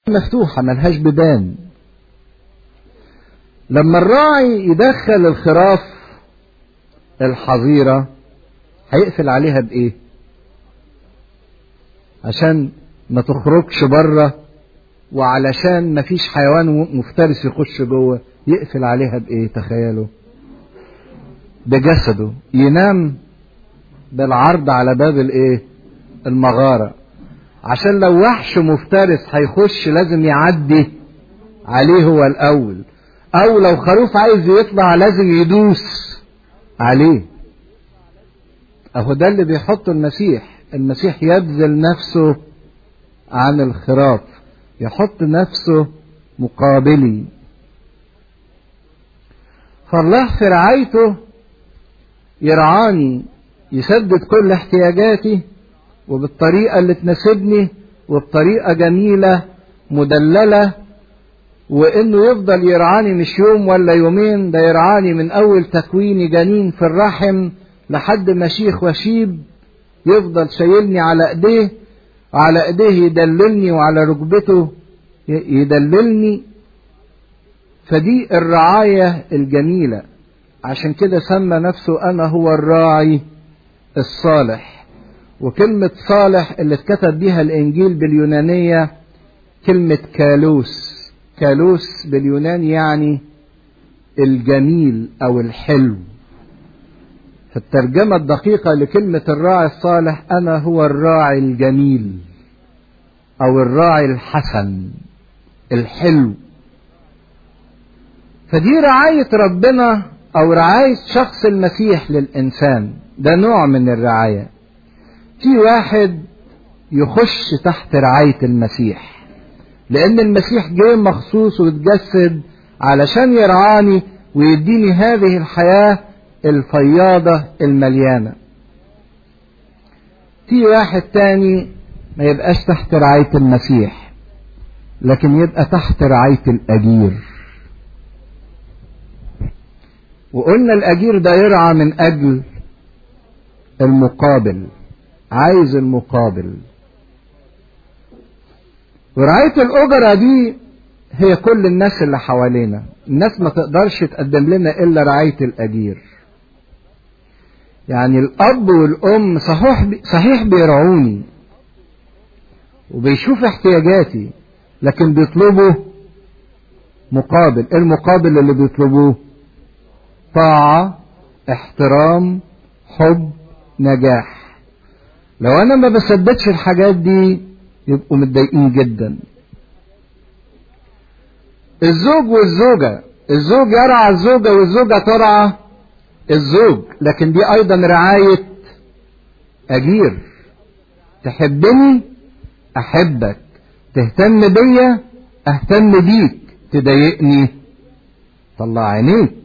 مفتوحة ملهاش بيبان لما الراعي يدخل الخراف الحظيرة هيقفل عليها بإيه عشان ما تخرجش بره وعلشان ما فيش حيوان مفترس يخش جوه يقفل عليها بإيه تخيلوا بجسده ينام بالعرض على باب الايه المغارة عشان لو وحش مفترس هيخش لازم يعدي عليه هو الاول او لو خروف عايز يطلع لازم يدوس عليه اهو ده اللي بيحط المسيح المسيح يبذل نفسه عن الخراف يحط نفسه مقابلي فالله في رعايته يرعاني يسدد كل احتياجاتي وبالطريقة اللي تناسبني وبطريقة جميلة مدللة وانه يفضل يرعاني مش يوم ولا يومين ده يرعاني من اول تكويني جنين في الرحم لحد ما شيخ وشيب يفضل شايلني على ايديه على ايديه يدللني وعلى ركبته يدللني فدي الرعاية الجميلة عشان كده سمى نفسه انا هو الراعي الصالح وكلمة صالح اللي اتكتب بيها الانجيل باليونانية كلمة كالوس كالوس باليوناني يعني الجميل او الحلو في الترجمة الدقيقة لكلمة الراعي الصالح انا هو الراعي الجميل او الراعي الحسن الحلو فدي رعاية ربنا او رعاية شخص المسيح للانسان ده نوع من الرعاية في واحد يخش تحت رعاية المسيح لان المسيح جه مخصوص واتجسد علشان يرعاني ويديني هذه الحياة الفياضة المليانة في واحد تاني ما يبقاش تحت رعاية المسيح لكن يبقى تحت رعاية الأجير وقلنا الأجير ده يرعى من أجل المقابل عايز المقابل ورعاية الأجرة دي هي كل الناس اللي حوالينا الناس ما تقدرش تقدم لنا إلا رعاية الأجير يعني الأب والأم صحيح صحيح بيرعوني وبيشوف احتياجاتي لكن بيطلبوا مقابل ايه المقابل اللي بيطلبوه طاعة احترام حب نجاح لو انا ما بسددش الحاجات دي يبقوا متضايقين جدا الزوج والزوجة الزوج يرعى الزوجة والزوجة ترعى الزوج لكن دي ايضا رعاية اجير تحبني احبك تهتم بيا اهتم بيك تضايقني طلع عينيك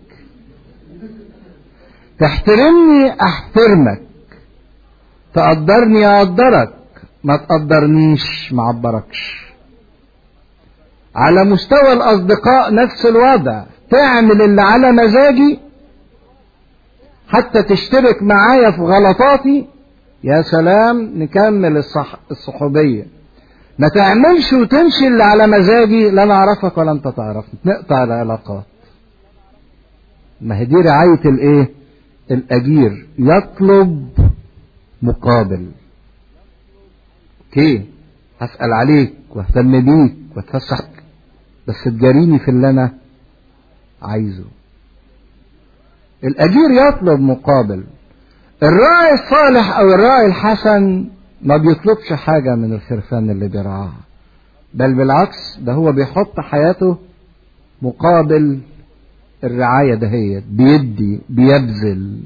تحترمني احترمك تقدرني اقدرك ما تقدرنيش ما عبركش على مستوى الاصدقاء نفس الوضع تعمل اللي على مزاجي حتى تشترك معايا في غلطاتي يا سلام نكمل الصح الصحوبيه ما تعملش وتمشي اللي على مزاجي لا انا اعرفك ولا انت تعرفني نقطع العلاقات ما هي دي رعاية الايه الاجير يطلب مقابل اوكي هسأل عليك واهتم بيك واتفسحك بس تجاريني في اللي انا عايزه الاجير يطلب مقابل الراعي الصالح او الراعي الحسن ما بيطلبش حاجة من الخرفان اللي بيرعاها بل بالعكس ده هو بيحط حياته مقابل الرعاية دهيت بيدي بيبذل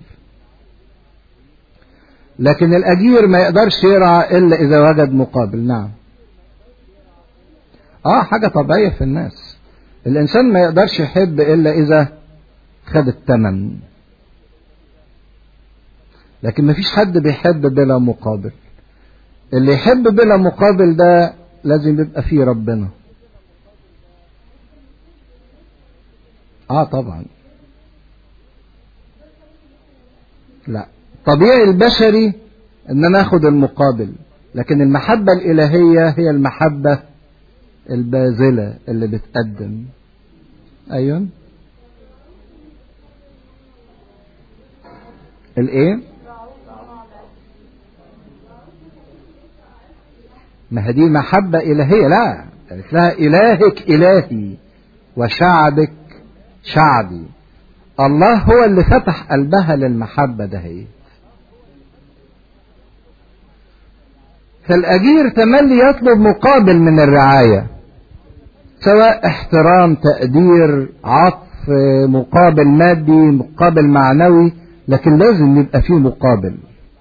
لكن الأجير ما يقدرش يرعى إلا إذا وجد مقابل نعم آه حاجة طبيعية في الناس الإنسان ما يقدرش يحب إلا إذا خد الثمن لكن ما فيش حد بيحب بلا مقابل اللي يحب بلا مقابل ده لازم يبقى فيه ربنا اه طبعا لا طبيعي البشري ان انا اخد المقابل لكن المحبة الالهية هي المحبة الباذلة اللي بتقدم ايوه الايه ما هي دي محبة إلهية لا قالت لها إلهك إلهي وشعبك شعبي الله هو اللي فتح قلبها للمحبة ده هي فالأجير تملي يطلب مقابل من الرعاية سواء احترام تقدير عطف مقابل مادي مقابل معنوي لكن لازم يبقى فيه مقابل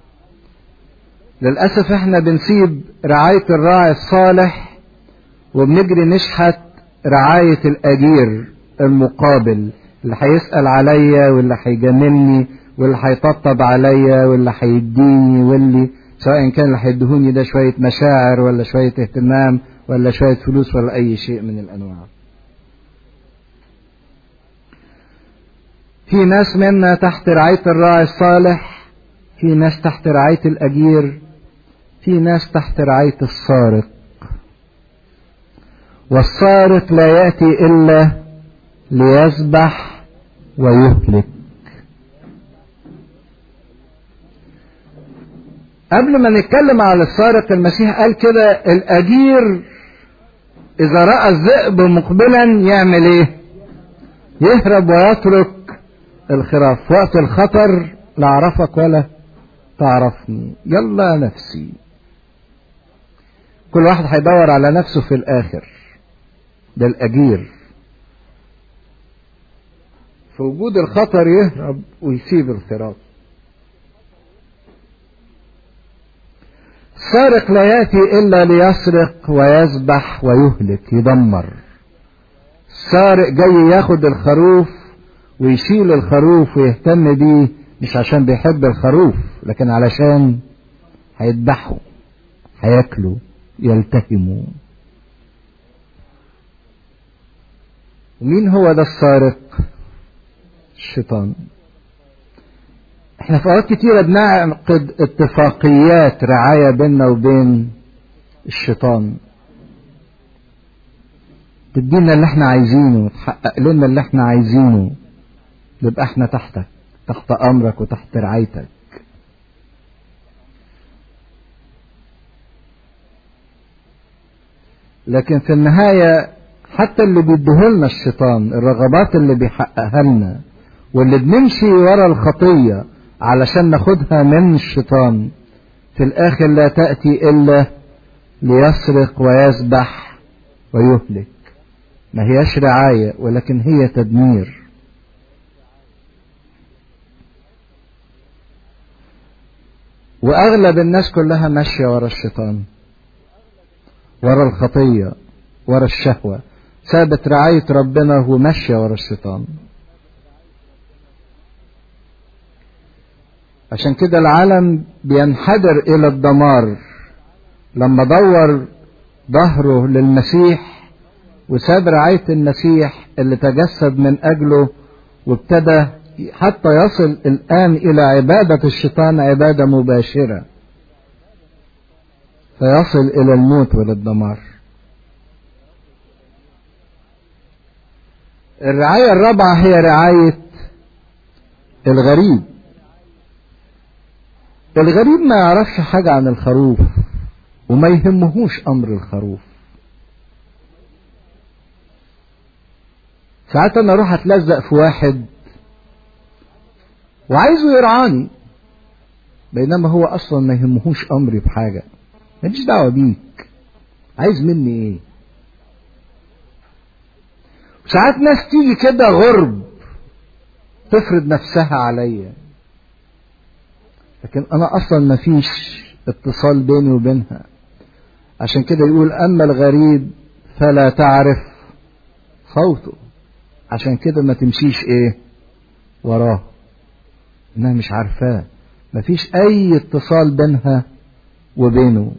للأسف احنا بنسيب رعاية الراعي الصالح وبنجري نشحت رعاية الأجير المقابل اللي هيسأل عليا واللي هيجاملني واللي هيطبطب عليا واللي هيديني واللي سواء كان اللي هيدهوني ده شوية مشاعر ولا شوية اهتمام ولا شوية فلوس ولا أي شيء من الأنواع في ناس منا تحت رعاية الراعي الصالح في ناس تحت رعاية الأجير في ناس تحت رعاية السارق والسارق لا يأتي إلا ليذبح ويهلك قبل ما نتكلم على السارق المسيح قال كده الأجير إذا رأى الذئب مقبلا يعمل إيه؟ يهرب ويترك الخراف وقت الخطر لا أعرفك ولا تعرفني يلا نفسي كل واحد هيدور على نفسه في الآخر ده الأجير في وجود الخطر يهرب ويسيب الخراف السارق لا يأتي إلا ليسرق ويذبح ويهلك يدمر السارق جاي ياخد الخروف ويشيل الخروف ويهتم بيه مش عشان بيحب الخروف لكن علشان هيذبحه هياكله يلتهمه ومين هو ده السارق الشيطان احنا في اوقات كتيرة بنعقد اتفاقيات رعاية بيننا وبين الشيطان تدينا اللي احنا عايزينه تحقق لنا اللي احنا عايزينه نبقى احنا تحتك تحت امرك وتحت رعايتك لكن في النهاية حتى اللي بيديهولنا الشيطان الرغبات اللي بيحققها لنا واللي بنمشي ورا الخطية علشان ناخدها من الشيطان في الآخر لا تأتي إلا ليسرق ويذبح ويهلك ما هياش رعاية ولكن هي تدمير وأغلب الناس كلها ماشية ورا الشيطان ورا الخطية ورا الشهوة سابت رعاية ربنا وماشية ورا الشيطان عشان كده العالم بينحدر إلى الدمار لما دور ظهره للمسيح وساب رعاية المسيح اللي تجسد من أجله وابتدى حتى يصل الآن إلى عبادة الشيطان عبادة مباشرة فيصل إلى الموت وللدمار الرعاية الرابعة هي رعاية الغريب الغريب ما يعرفش حاجة عن الخروف وما يهمهوش أمر الخروف ساعات أنا أروح أتلزق في واحد وعايزه يرعاني بينما هو أصلا ما يهمهوش أمري بحاجة ماليش دعوة بيك عايز مني إيه ساعات ناس تيجي كده غرب تفرض نفسها عليا لكن انا اصلا ما فيش اتصال بيني وبينها عشان كده يقول اما الغريب فلا تعرف صوته عشان كده ما تمشيش ايه وراه انها مش عارفاه مفيش اي اتصال بينها وبينه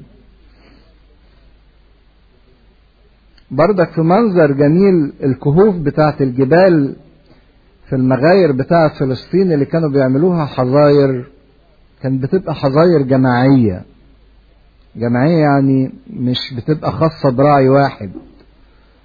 بردك في منظر جميل الكهوف بتاعت الجبال في المغاير بتاعت فلسطين اللي كانوا بيعملوها حظاير كانت بتبقى حظاير جماعية جماعية يعني مش بتبقى خاصة براعي واحد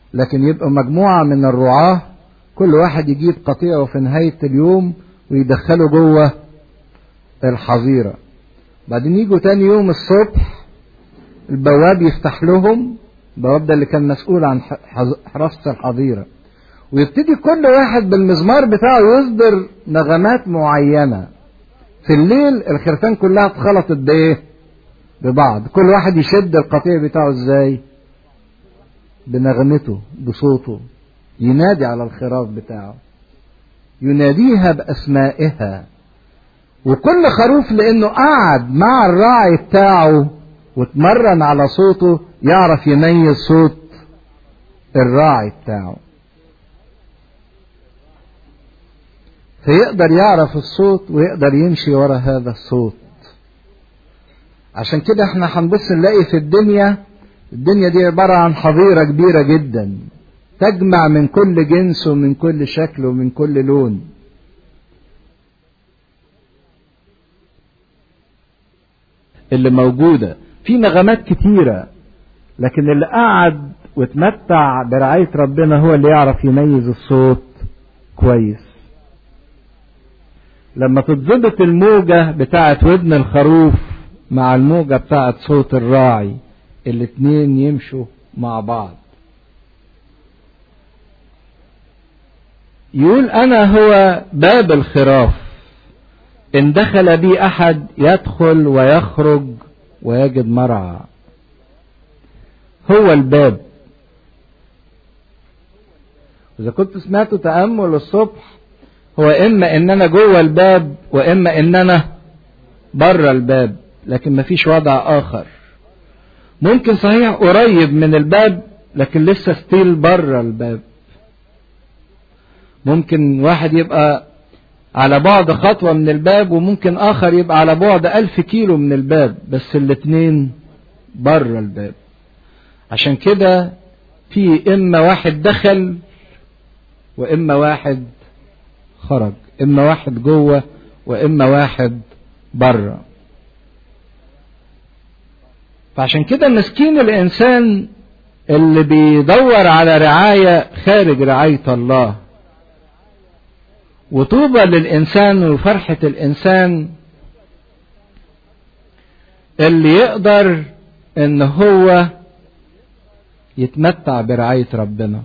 لكن يبقى مجموعة من الرعاة كل واحد يجيب قطيعه في نهاية اليوم ويدخله جوه الحظيرة بعدين يجوا تاني يوم الصبح البواب يفتح لهم البواب ده اللي كان مسؤول عن حراسة الحظيرة ويبتدي كل واحد بالمزمار بتاعه يصدر نغمات معينة في الليل الخرفان كلها اتخلطت بايه ببعض كل واحد يشد القطيع بتاعه ازاي بنغمته بصوته ينادي على الخراف بتاعه يناديها باسمائها وكل خروف لانه قعد مع الراعي بتاعه واتمرن على صوته يعرف يميز صوت الراعي بتاعه فيقدر يعرف الصوت ويقدر يمشي ورا هذا الصوت عشان كده احنا هنبص نلاقي في الدنيا الدنيا دي عبارة عن حظيرة كبيرة جدا تجمع من كل جنس ومن كل شكل ومن كل لون اللي موجودة في نغمات كتيرة لكن اللي قعد واتمتع برعاية ربنا هو اللي يعرف يميز الصوت كويس لما تتظبط الموجة بتاعت ودن الخروف مع الموجة بتاعت صوت الراعي الاتنين يمشوا مع بعض يقول انا هو باب الخراف ان دخل بي احد يدخل ويخرج ويجد مرعى هو الباب اذا كنت سمعت تامل الصبح هو اما ان انا جوه الباب واما ان انا بره الباب لكن مفيش وضع اخر ممكن صحيح قريب من الباب لكن لسه ستيل بره الباب ممكن واحد يبقى على بعد خطوة من الباب وممكن آخر يبقى على بعد ألف كيلو من الباب بس الاتنين بره الباب عشان كده في إما واحد دخل وإما واحد خرج إما واحد جوه وإما واحد بره فعشان كده مسكين الإنسان اللي بيدور على رعاية خارج رعاية الله وطوبى للإنسان وفرحة الإنسان اللي يقدر إن هو يتمتع برعاية ربنا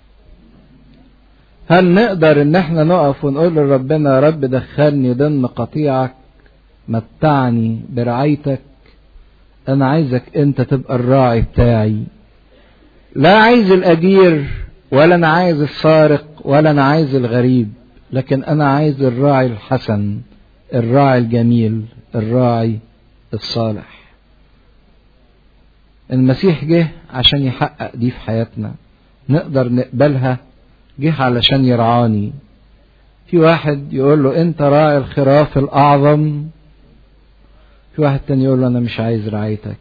هل نقدر إن احنا نقف ونقول لربنا يا رب دخلني ضمن قطيعك متعني برعايتك أنا عايزك أنت تبقى الراعي بتاعي لا عايز الأجير ولا أنا عايز السارق ولا أنا عايز الغريب لكن أنا عايز الراعي الحسن الراعي الجميل الراعي الصالح المسيح جه عشان يحقق دي في حياتنا نقدر نقبلها جه علشان يرعاني في واحد يقول له انت راعي الخراف الاعظم في واحد تاني يقول له انا مش عايز رعايتك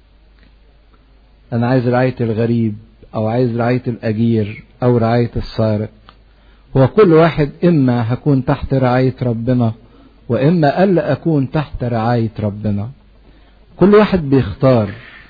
انا عايز رعاية الغريب او عايز رعاية الاجير او رعاية السارق هو كل واحد اما هكون تحت رعاية ربنا واما الا اكون تحت رعاية ربنا كل واحد بيختار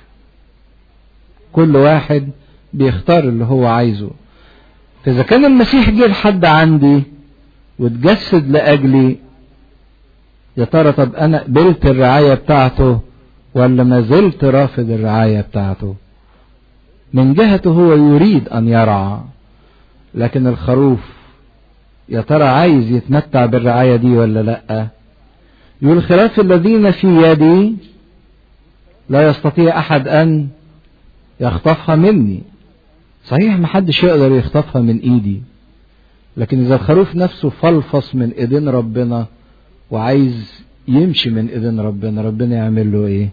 كل واحد بيختار اللي هو عايزه فاذا كان المسيح جه لحد عندي واتجسد لاجلي يا ترى طب انا قبلت الرعايه بتاعته ولا ما زلت رافض الرعايه بتاعته من جهته هو يريد ان يرعى لكن الخروف يا ترى عايز يتمتع بالرعايه دي ولا لا يقول الخراف الذين في يدي لا يستطيع احد ان يخطفها مني صحيح محدش يقدر يخطفها من ايدي لكن اذا الخروف نفسه فلفص من ايدين ربنا وعايز يمشي من ايدين ربنا ربنا يعمل له ايه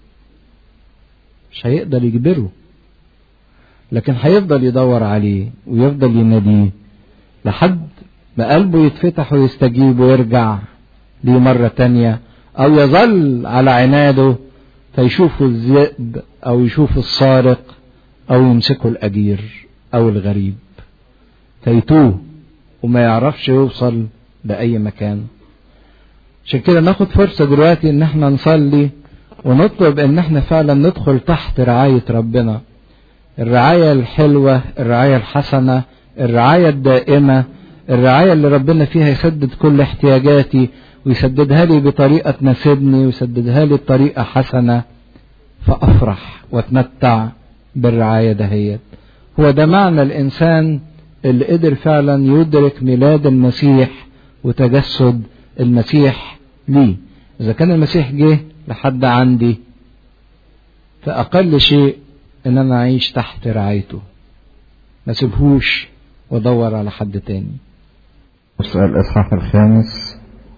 مش هيقدر يجبره لكن هيفضل يدور عليه ويفضل يناديه لحد ما قلبه يتفتح ويستجيب ويرجع ليه مرة تانية أو يظل على عناده فيشوف الذئب أو يشوف السارق أو يمسكه الأجير أو الغريب فيتوه وما يعرفش يوصل لأي مكان عشان كده ناخد فرصة دلوقتي ان احنا نصلي ونطلب ان احنا فعلا ندخل تحت رعاية ربنا الرعاية الحلوة الرعاية الحسنة الرعاية الدائمة الرعاية اللي ربنا فيها يسدد كل احتياجاتي ويسددها لي بطريقة تناسبني ويسددها لي بطريقة حسنة فأفرح واتمتع بالرعاية دهيت هو ده معنى الإنسان اللي قدر فعلا يدرك ميلاد المسيح وتجسد المسيح ليه إذا كان المسيح جه لحد عندي فأقل شيء إن أنا أعيش تحت رعايته ما سيبهوش وأدور على حد تاني السؤال الإصحاح الخامس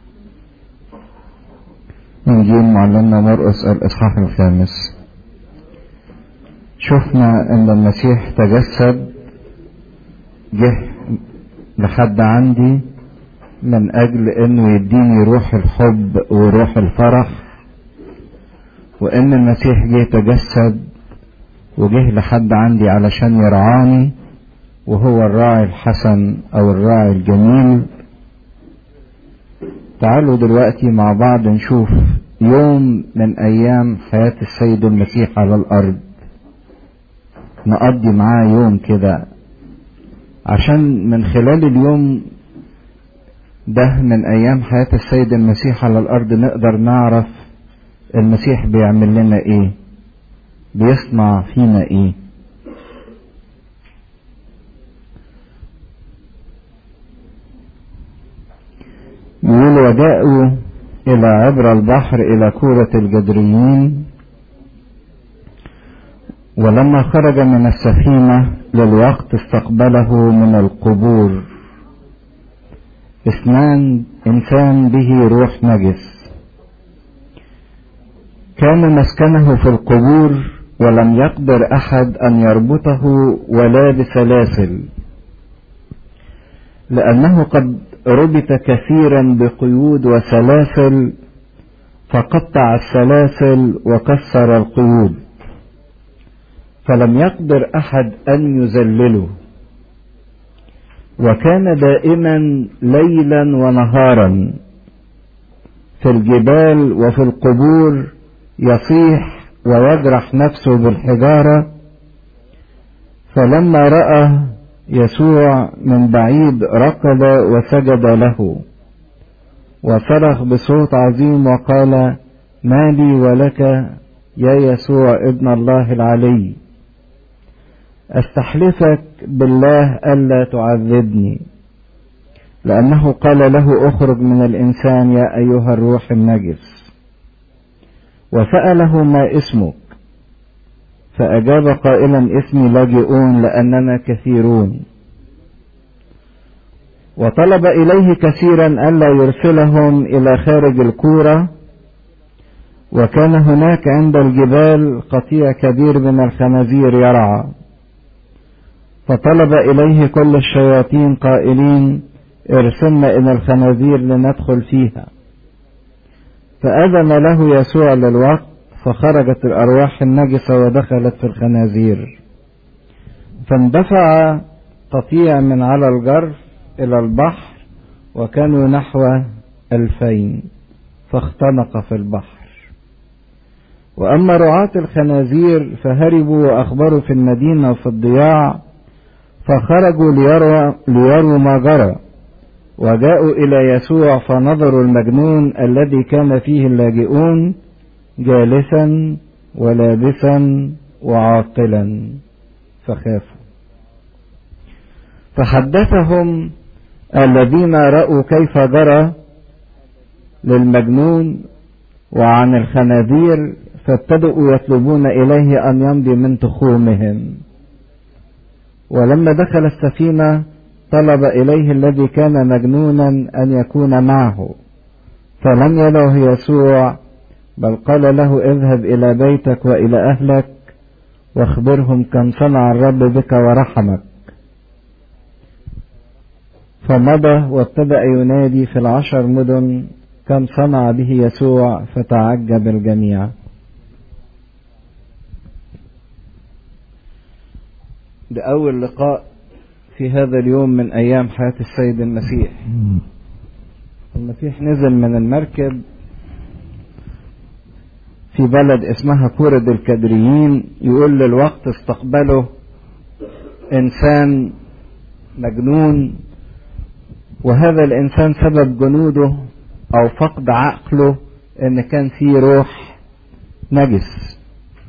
إنجيل معلمنا مرقس الإصحاح الخامس شفنا إن المسيح تجسد جه لحد عندي من أجل إنه يديني روح الحب وروح الفرح وإن المسيح جه تجسد وجه لحد عندي علشان يرعاني وهو الراعي الحسن أو الراعي الجميل تعالوا دلوقتي مع بعض نشوف يوم من أيام حياة السيد المسيح على الأرض نقضي معاه يوم كده عشان من خلال اليوم ده من أيام حياة السيد المسيح على الأرض نقدر نعرف المسيح بيعمل لنا إيه بيصنع فينا إيه يقول وجاءوا إلى عبر البحر إلى كورة الجدريين ولما خرج من السفينة للوقت استقبله من القبور اثنان إنسان به روح نجس كان مسكنه في القبور ولم يقدر أحد أن يربطه ولا بسلاسل لأنه قد ربط كثيرا بقيود وسلاسل فقطع السلاسل وكسر القيود فلم يقدر احد ان يذلله وكان دائما ليلا ونهارا في الجبال وفي القبور يصيح ويجرح نفسه بالحجاره فلما راى يسوع من بعيد ركض وسجد له وصرخ بصوت عظيم وقال ما لي ولك يا يسوع ابن الله العلي استحلفك بالله الا تعذبني لانه قال له اخرج من الانسان يا ايها الروح النجس وساله ما اسمك فأجاب قائلا اسمي لاجئون لأننا كثيرون وطلب إليه كثيرا ألا يرسلهم إلى خارج الكورة وكان هناك عند الجبال قطيع كبير من الخنازير يرعى فطلب إليه كل الشياطين قائلين ارسلنا إلى الخنازير لندخل فيها فأذن له يسوع للوقت فخرجت الأرواح النجسة ودخلت في الخنازير فاندفع قطيع من على الجرف إلى البحر وكانوا نحو ألفين فاختنق في البحر وأما رعاة الخنازير فهربوا وأخبروا في المدينة وفي الضياع فخرجوا ليروا, ليروا ما جرى وجاءوا إلى يسوع فنظروا المجنون الذي كان فيه اللاجئون جالسا ولابسا وعاقلا فخافوا فحدثهم الذين رأوا كيف جرى للمجنون وعن الخنازير فابتدأوا يطلبون إليه أن يمضي من تخومهم ولما دخل السفينة طلب إليه الذي كان مجنونا أن يكون معه فلم يله يسوع بل قال له اذهب إلى بيتك وإلى أهلك واخبرهم كم صنع الرب بك ورحمك فمضى وابتدأ ينادي في العشر مدن كم صنع به يسوع فتعجب الجميع ده أول لقاء في هذا اليوم من أيام حياة السيد المسيح المسيح نزل من المركب في بلد اسمها كورد الكدريين يقول للوقت استقبله انسان مجنون وهذا الانسان سبب جنوده او فقد عقله ان كان فيه روح نجس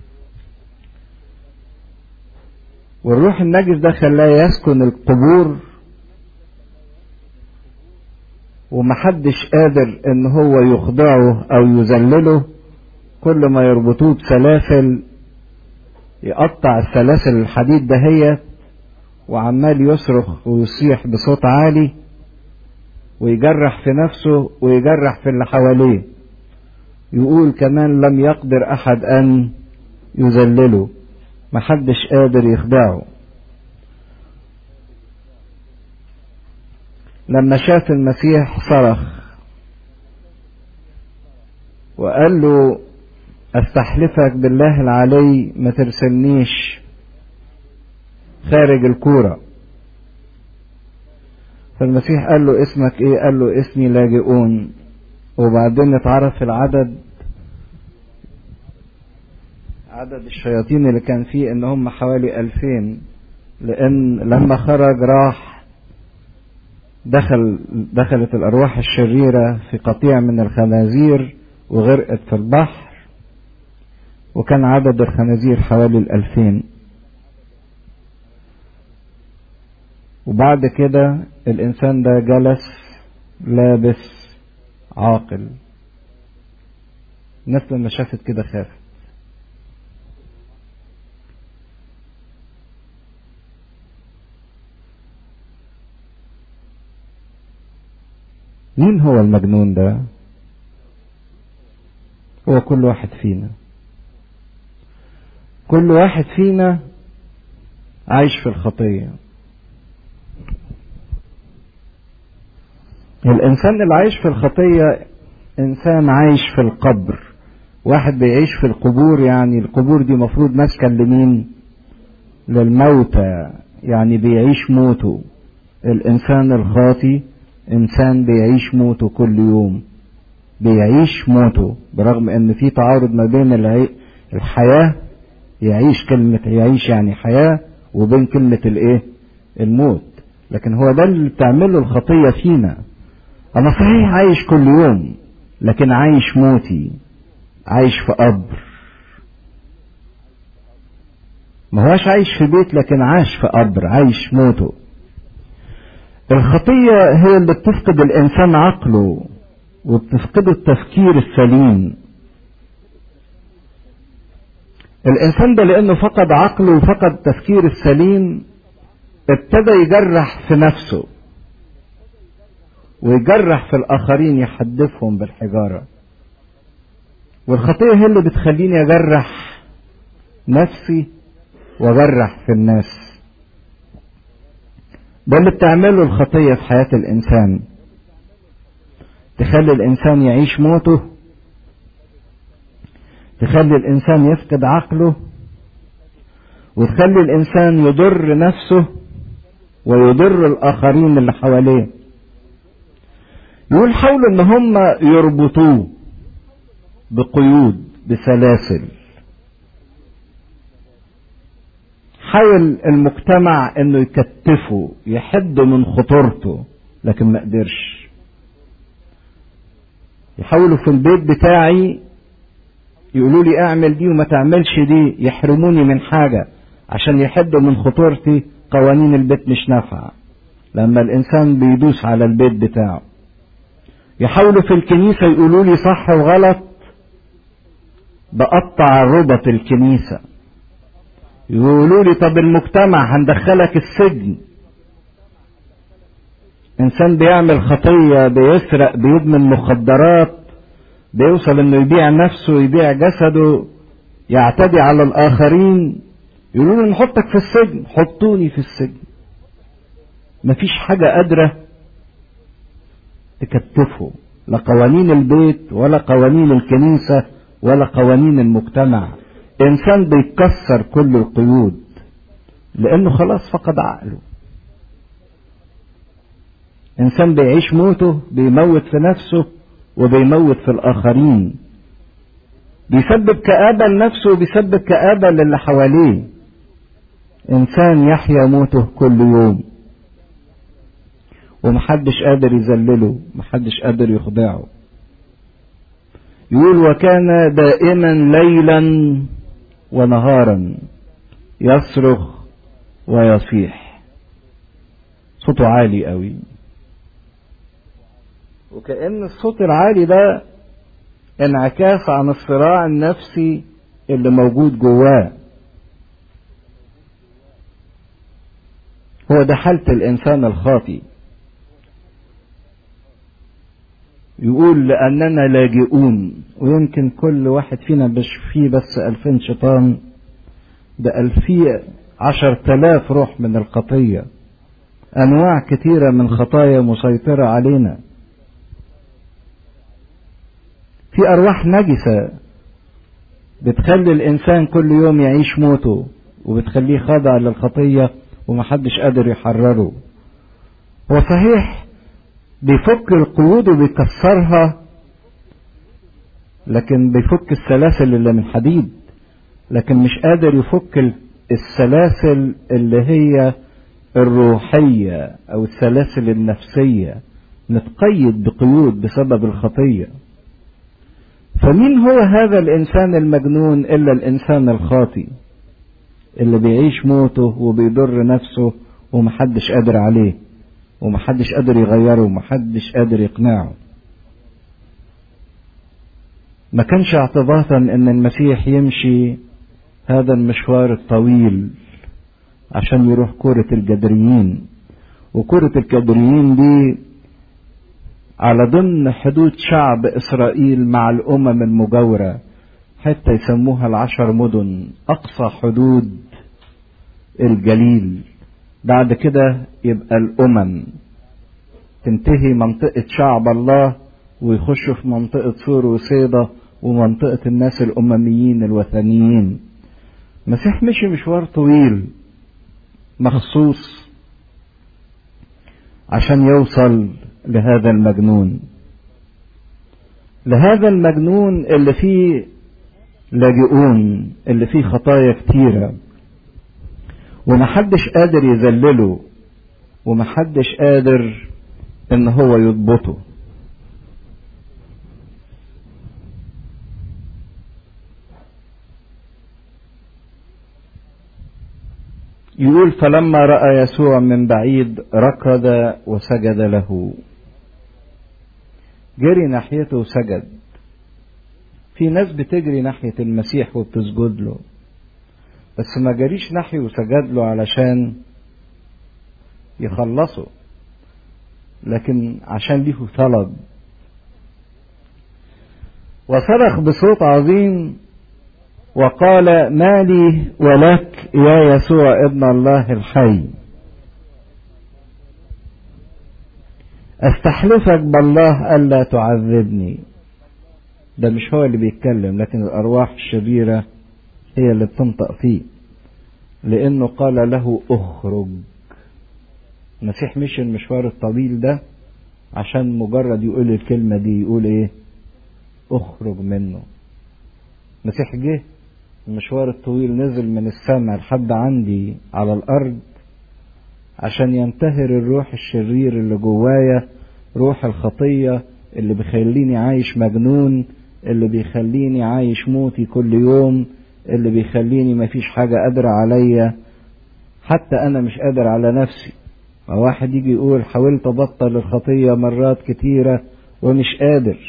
والروح النجس ده خلاه يسكن القبور ومحدش قادر ان هو يخضعه او يذلله كل ما يربطوه بسلاسل يقطع السلاسل الحديد دهيت وعمال يصرخ ويصيح بصوت عالي ويجرح في نفسه ويجرح في اللي حواليه يقول كمان لم يقدر احد ان يذلله محدش قادر يخدعه لما شاف المسيح صرخ وقال له استحلفك بالله العلي ما ترسلنيش خارج الكورة فالمسيح قال له اسمك ايه قال له اسمي لاجئون وبعدين اتعرف العدد عدد الشياطين اللي كان فيه ان هم حوالي الفين لان لما خرج راح دخل دخلت الارواح الشريرة في قطيع من الخنازير وغرقت في البحر وكان عدد الخنازير حوالي الالفين وبعد كده الانسان ده جلس لابس عاقل الناس لما شافت كده خافت مين هو المجنون ده هو كل واحد فينا كل واحد فينا عايش في الخطيه الإنسان اللي عايش في الخطية إنسان عايش في القبر واحد بيعيش في القبور يعني القبور دي مفروض ماسكة لمين للموتى يعني بيعيش موته الإنسان الخاطي إنسان بيعيش موته كل يوم بيعيش موته برغم إن في تعارض ما بين العي... الحياة يعيش كلمة يعيش يعني حياة وبين كلمة الإيه الموت لكن هو ده اللي بتعمله الخطية فينا أنا صحيح عايش كل يوم لكن عايش موتي عايش في قبر ما هوش عايش في بيت لكن عايش في قبر عايش موته الخطية هي اللي بتفقد الإنسان عقله وبتفقده التفكير السليم الإنسان ده لأنه فقد عقله وفقد التفكير السليم ابتدى يجرح في نفسه ويجرح في الآخرين يحدفهم بالحجارة والخطية هي اللي بتخليني أجرح نفسي وأجرح في الناس ده اللي بتعمله الخطية في حياة الإنسان تخلي الإنسان يعيش موته تخلي الإنسان يفقد عقله وتخلي الإنسان يضر نفسه ويضر الآخرين اللي حواليه يقول حاولوا ان هم يربطوه بقيود بسلاسل حاول المجتمع انه يكتفه يحد من خطورته لكن ما قدرش يحاولوا في البيت بتاعي يقولوا لي اعمل دي وما تعملش دي يحرموني من حاجة عشان يحدوا من خطورتي قوانين البيت مش نافعة لما الانسان بيدوس على البيت بتاعه يحاولوا في الكنيسة يقولوا لي صح وغلط بقطع ربط الكنيسة يقولوا لي طب المجتمع هندخلك السجن انسان بيعمل خطية بيسرق بيدمن مخدرات بيوصل انه يبيع نفسه ويبيع جسده يعتدي على الاخرين يقولوا لي نحطك في السجن حطوني في السجن مفيش حاجة قادرة تكتفه لا قوانين البيت ولا قوانين الكنيسة ولا قوانين المجتمع انسان بيكسر كل القيود لانه خلاص فقد عقله انسان بيعيش موته بيموت في نفسه وبيموت في الاخرين بيسبب كآبة لنفسه وبيسبب كآبة للي حواليه انسان يحيا موته كل يوم ومحدش قادر يذلله محدش قادر يخضعه يقول وكان دائما ليلا ونهارا يصرخ ويصيح صوته عالي قوي وكأن الصوت العالي ده انعكاس عن الصراع النفسي اللي موجود جواه هو ده حالة الإنسان الخاطي يقول لأننا لاجئون ويمكن كل واحد فينا مش فيه بس ألفين شيطان ده ألفية عشر تلاف روح من الخطية أنواع كثيرة من خطايا مسيطرة علينا في أرواح نجسة بتخلي الإنسان كل يوم يعيش موته وبتخليه خاضع للخطية ومحدش قادر يحرره هو صحيح بيفك القيود وبيكسرها لكن بيفك السلاسل اللي من حديد لكن مش قادر يفك السلاسل اللي هي الروحية أو السلاسل النفسية نتقيد بقيود بسبب الخطية فمين هو هذا الإنسان المجنون إلا الإنسان الخاطي اللي بيعيش موته وبيضر نفسه ومحدش قادر عليه ومحدش قادر يغيره ومحدش قادر يقنعه ما كانش اعتباطا ان المسيح يمشي هذا المشوار الطويل عشان يروح كورة الجدريين وكورة الجدريين دي على ضمن حدود شعب إسرائيل مع الأمم المجاورة حتى يسموها العشر مدن أقصى حدود الجليل بعد كده يبقى الأمم تنتهي منطقة شعب الله ويخشوا في منطقة سور وصيدا ومنطقة الناس الأمميين الوثنيين المسيح مشي مشوار طويل مخصوص عشان يوصل لهذا المجنون لهذا المجنون اللي فيه لاجئون اللي فيه خطايا كتيرة ومحدش قادر يذلله ومحدش قادر ان هو يضبطه يقول فلما راى يسوع من بعيد ركض وسجد له جري ناحيته وسجد في ناس بتجري ناحيه المسيح وبتسجد له بس ما جريش ناحيه وسجد له علشان يخلصه لكن عشان ليه طلب وصرخ بصوت عظيم وقال ما لي ولك يا يسوع ابن الله الحي استحلفك بالله الا تعذبني ده مش هو اللي بيتكلم لكن الارواح الشريره هي اللي بتنطق فيه لانه قال له اخرج المسيح مشي المشوار الطويل ده عشان مجرد يقول الكلمة دي يقول ايه اخرج منه المسيح جه المشوار الطويل نزل من السماء لحد عندي على الارض عشان ينتهر الروح الشرير اللي جوايا روح الخطية اللي بيخليني عايش مجنون اللي بيخليني عايش موتي كل يوم اللي بيخليني مفيش حاجة قادرة عليا حتى أنا مش قادر على نفسي واحد يجي يقول حاولت أبطل الخطية مرات كتيرة ومش قادر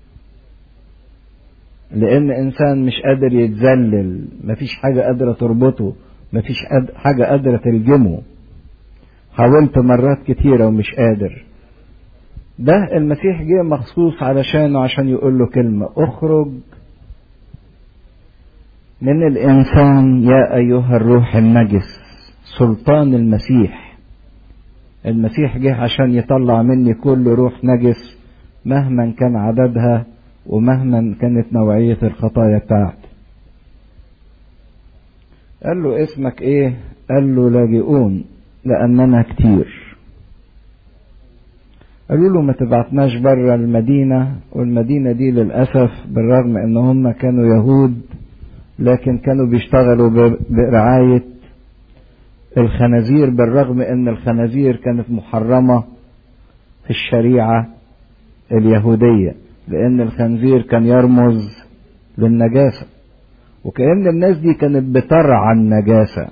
لأن إنسان مش قادر يتذلل مفيش حاجة قادرة تربطه مفيش حاجة قادرة تلجمه حاولت مرات كتيرة ومش قادر ده المسيح جه مخصوص علشانه عشان يقول له كلمة اخرج من الإنسان يا أيها الروح النجس سلطان المسيح المسيح جه عشان يطلع مني كل روح نجس مهما كان عددها ومهما كانت نوعية الخطايا بتاعتي قال له اسمك ايه قال له لاجئون لأننا كتير قالوا له ما تبعتناش بره المدينة والمدينة دي للأسف بالرغم ان هم كانوا يهود لكن كانوا بيشتغلوا برعاية الخنازير بالرغم ان الخنازير كانت محرمة في الشريعة اليهودية لان الخنزير كان يرمز للنجاسة وكأن الناس دي كانت بترعى النجاسة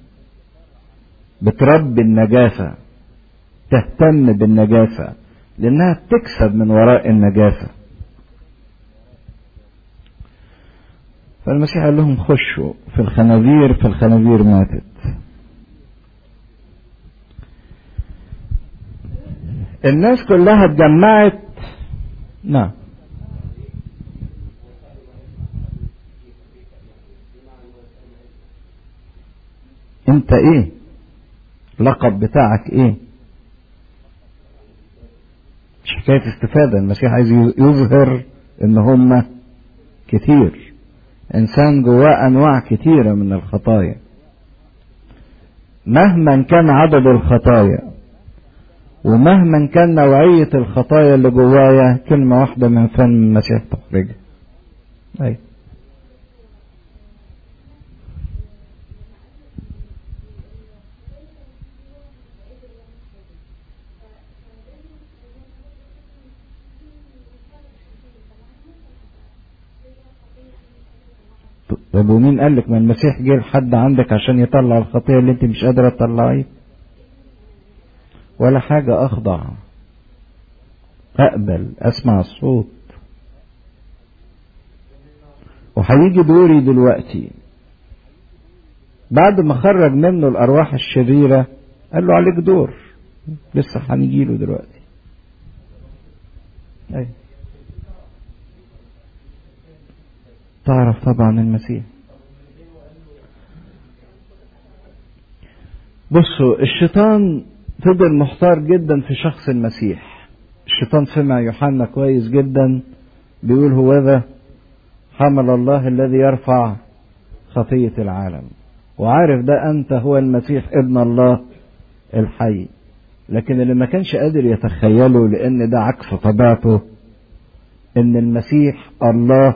بتربي النجاسة تهتم بالنجاسة لأنها بتكسب من وراء النجاسة فالمسيح قال لهم خشوا في الخنازير فالخنازير ماتت الناس كلها اتجمعت نعم انت ايه لقب بتاعك ايه مش حكاية استفادة المسيح عايز يظهر ان هم كتير انسان جواه انواع كتيرة من الخطايا مهما كان عدد الخطايا ومهما كان نوعية الخطايا اللي جوايا كلمة واحدة من فم المسيح تخرجها أي طب ومين قال لك ما المسيح جه لحد عندك عشان يطلع الخطية اللي انت مش قادرة تطلعيها ولا حاجة أخضع أقبل أسمع الصوت وهيجي دوري دلوقتي بعد ما خرج منه الأرواح الشريرة قال له عليك دور لسه هنيجي له دلوقتي أي. تعرف طبعا المسيح بصوا الشيطان فضل محتار جدا في شخص المسيح الشيطان سمع يوحنا كويس جدا بيقول هو ذا حمل الله الذي يرفع خطية العالم وعارف ده أنت هو المسيح ابن الله الحي لكن اللي ما كانش قادر يتخيله لأن ده عكس طبيعته إن المسيح الله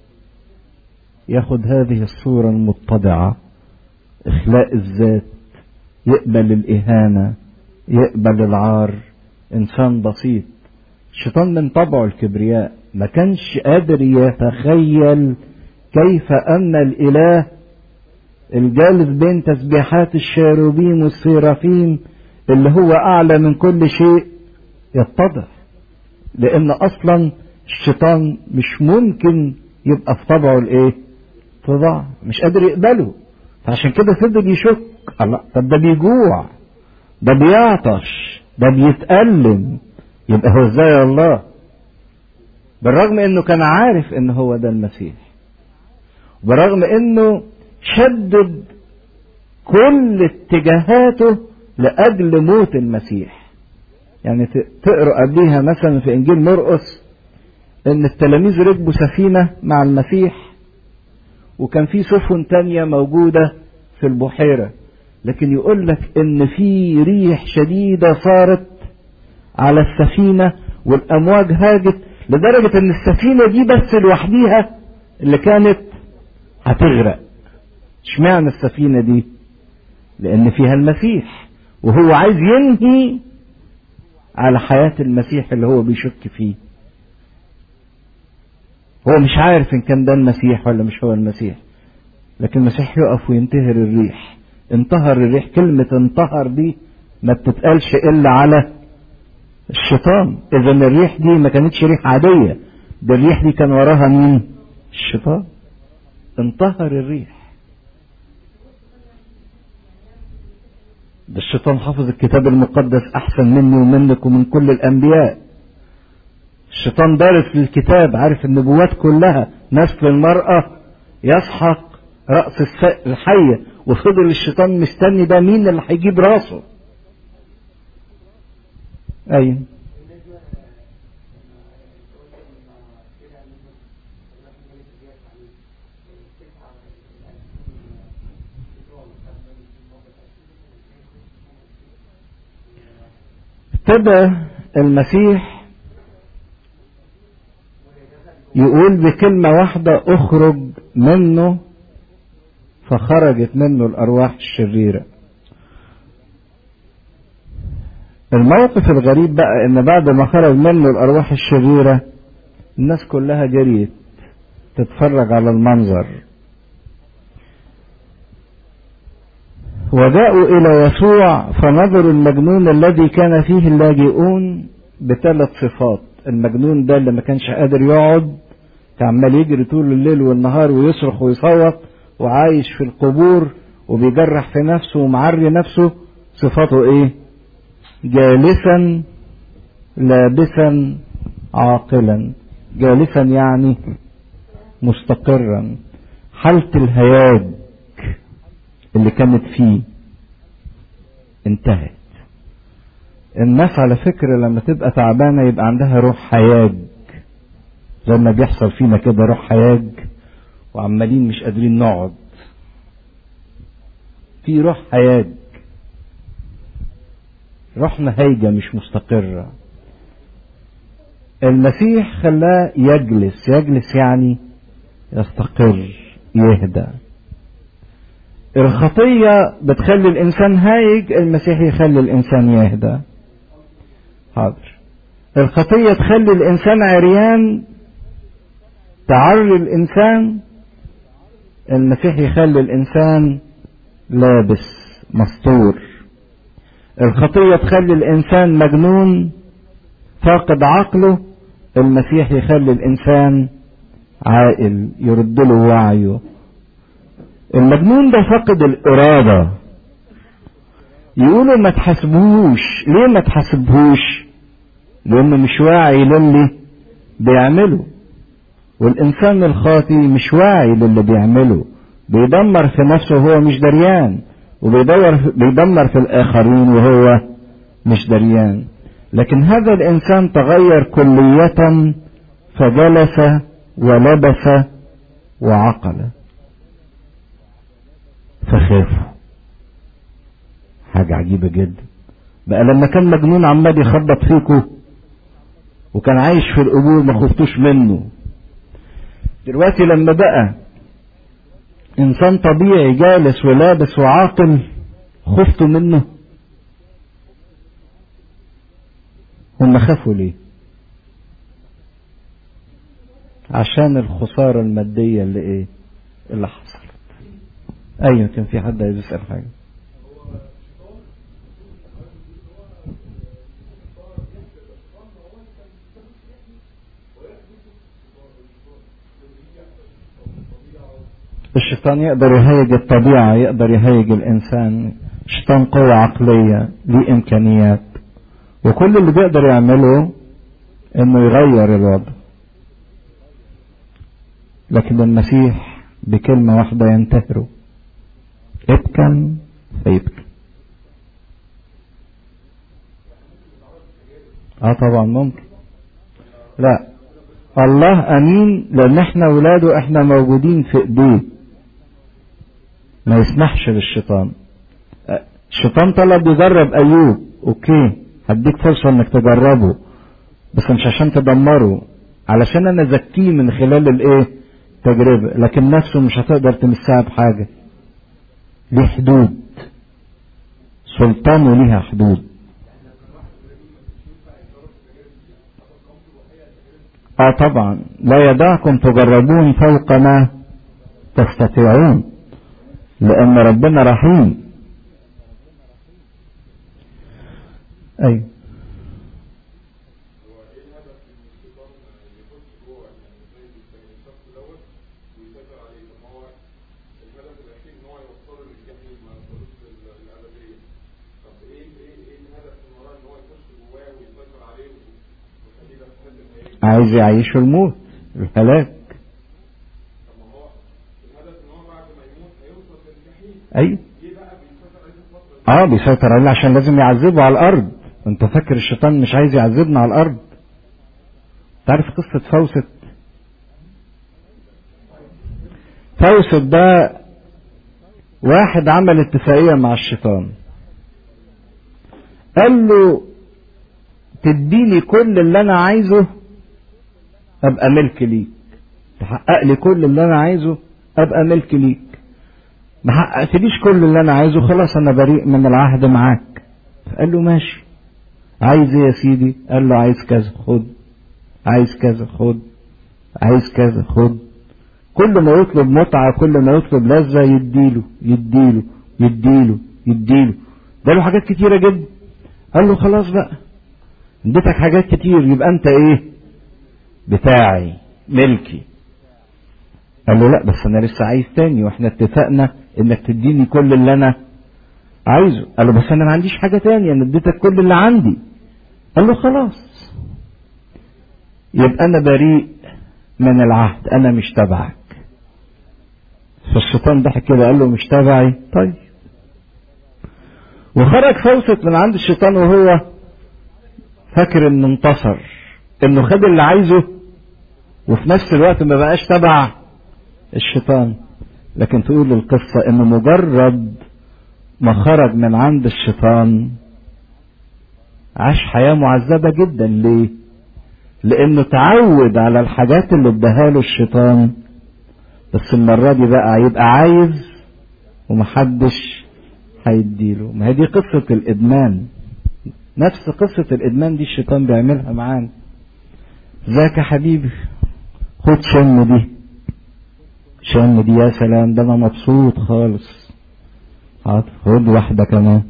ياخد هذه الصورة المتضعة إخلاء الذات يقبل الإهانة يقبل العار إنسان بسيط الشيطان من طبعه الكبرياء ما كانش قادر يتخيل كيف أن الإله الجالس بين تسبيحات الشاروبيم والسيرافيم اللي هو أعلى من كل شيء يتضح لأن أصلا الشيطان مش ممكن يبقى في طبعه الإيه؟ تضاع مش قادر يقبله فعشان كده فضل يشك الله طب ده بيجوع ده بيعطش ده بيتألم يبقى هو ازاي يا الله بالرغم انه كان عارف ان هو ده المسيح بالرغم انه شدد كل اتجاهاته لاجل موت المسيح يعني تقرا قبليها مثلا في انجيل مرقس ان التلاميذ ركبوا سفينه مع المسيح وكان في سفن تانية موجودة في البحيرة لكن يقول لك ان في ريح شديدة صارت على السفينة والامواج هاجت لدرجة ان السفينة دي بس لوحديها اللي كانت هتغرق اشمعنى السفينة دي لان فيها المسيح وهو عايز ينهي على حياة المسيح اللي هو بيشك فيه هو مش عارف ان كان ده المسيح ولا مش هو المسيح لكن المسيح يقف وينتهر الريح انتهر الريح كلمة انتهر دي ما بتتقالش الا على الشيطان اذا الريح دي ما كانتش ريح عادية ده الريح دي كان وراها مين الشيطان انتهر الريح ده الشيطان حافظ الكتاب المقدس احسن مني ومنك ومن كل الانبياء الشيطان دارس للكتاب عارف النبوات كلها نسل المرأة يسحق رأس الحية وفضل الشيطان مستني ده مين اللي هيجيب راسه أيوة ابتدى المسيح يقول بكلمة واحدة اخرج منه فخرجت منه الأرواح الشريرة الموقف الغريب بقى ان بعد ما خرج منه الارواح الشريرة الناس كلها جريت تتفرج على المنظر وجاءوا الى يسوع فنظروا المجنون الذي كان فيه اللاجئون بثلاث صفات المجنون ده اللي ما كانش قادر يقعد كان عمال يجري طول الليل والنهار ويصرخ ويصوت وعايش في القبور وبيجرح في نفسه ومعري نفسه صفاته ايه جالسا لابسا عاقلا جالسا يعني مستقرا حالة الهياج اللي كانت فيه انتهت الناس على فكرة لما تبقى تعبانة يبقى عندها روح هياج زي ما بيحصل فينا كده روح هياج وعمالين مش قادرين نقعد في روح هياج روحنا هايجة مش مستقرة المسيح خلاه يجلس يجلس يعني يستقر يهدى الخطية بتخلي الإنسان هايج المسيح يخلي الإنسان يهدى حاضر الخطية تخلي الإنسان عريان تعري الإنسان المسيح يخلي الإنسان لابس مستور الخطية تخلي الإنسان مجنون فاقد عقله المسيح يخلي الإنسان عاقل يرد له وعيه المجنون ده فقد الإرادة يقولوا ما تحاسبوش ليه ما تحاسبوش لأنه مش واعي للي بيعمله والإنسان الخاطي مش واعي للي بيعمله بيدمر في نفسه وهو مش دريان وبيدور بيدمر في الآخرين وهو مش دريان لكن هذا الإنسان تغير كلية فجلس ولبس وعقل فخافوا حاجة عجيبة جدا بقى لما كان مجنون عمال يخبط فيكوا وكان عايش في القبور ما خفتوش منه دلوقتي لما بقى انسان طبيعي جالس ولابس وعاقل خفتوا منه هم خافوا ليه عشان الخسارة المادية اللي ايه اللي حصلت ايوه كان في حد عايز يسأل حاجة الشيطان يقدر يهيج الطبيعة يقدر يهيج الإنسان الشيطان قوة عقلية ليه إمكانيات وكل اللي بيقدر يعمله إنه يغير الوضع لكن المسيح بكلمة واحدة ينتهره ابكم فيبكي اه طبعا ممكن لا الله امين لان احنا ولاده احنا موجودين في ايديه ما يسمحش للشيطان الشيطان طلب يجرب ايوب اوكي هديك فرصة انك تجربه بس مش عشان تدمره علشان انا ازكيه من خلال الايه تجربة لكن نفسه مش هتقدر تمسها بحاجة ليه حدود سلطانه ليها حدود اه طبعا لا يدعكم تجربون فوق ما تستطيعون لان ربنا رحيم ايوه عايز يعيشوا الموت الهلاك ايوه اه بيسيطر عليه عشان لازم يعذبه على الارض انت فاكر الشيطان مش عايز يعذبنا على الارض تعرف قصة فوست فوست ده واحد عمل اتفاقية مع الشيطان قال له تديني كل اللي انا عايزه ابقى ملك ليك تحقق لي كل اللي انا عايزه ابقى ملك ليك ما حققتليش كل اللي انا عايزه خلاص انا بريء من العهد معاك فقال له ماشي عايز ايه يا سيدي قال له عايز كذا خد عايز كذا خد عايز كذا خد كل ما يطلب متعة كل ما يطلب لذة يديله يديله يديله يديله ده له حاجات كتيرة جدا قال له خلاص بقى اديتك حاجات كتير يبقى انت ايه بتاعي ملكي قال له لا بس انا لسه عايز تاني واحنا اتفقنا انك تديني كل اللي انا عايزه قال له بس انا ما عنديش حاجة تانية انا اديتك كل اللي عندي قال له خلاص يبقى انا بريء من العهد انا مش تبعك فالشيطان ضحك كده قال له مش تبعي طيب وخرج فوسط من عند الشيطان وهو فاكر انه انتصر انه خد اللي عايزه وفي نفس الوقت ما بقاش تبع الشيطان لكن تقول القصة ان مجرد ما خرج من عند الشيطان عاش حياة معذبة جدا ليه لانه تعود على الحاجات اللي اداها له الشيطان بس المرة دي بقى يبقى عايز ومحدش هيديله ما هي دي قصة الادمان نفس قصة الادمان دي الشيطان بيعملها معانا ذاك يا حبيبي خد شم دي شم دي يا سلام ده انا مبسوط خالص حاضر خد واحدة كمان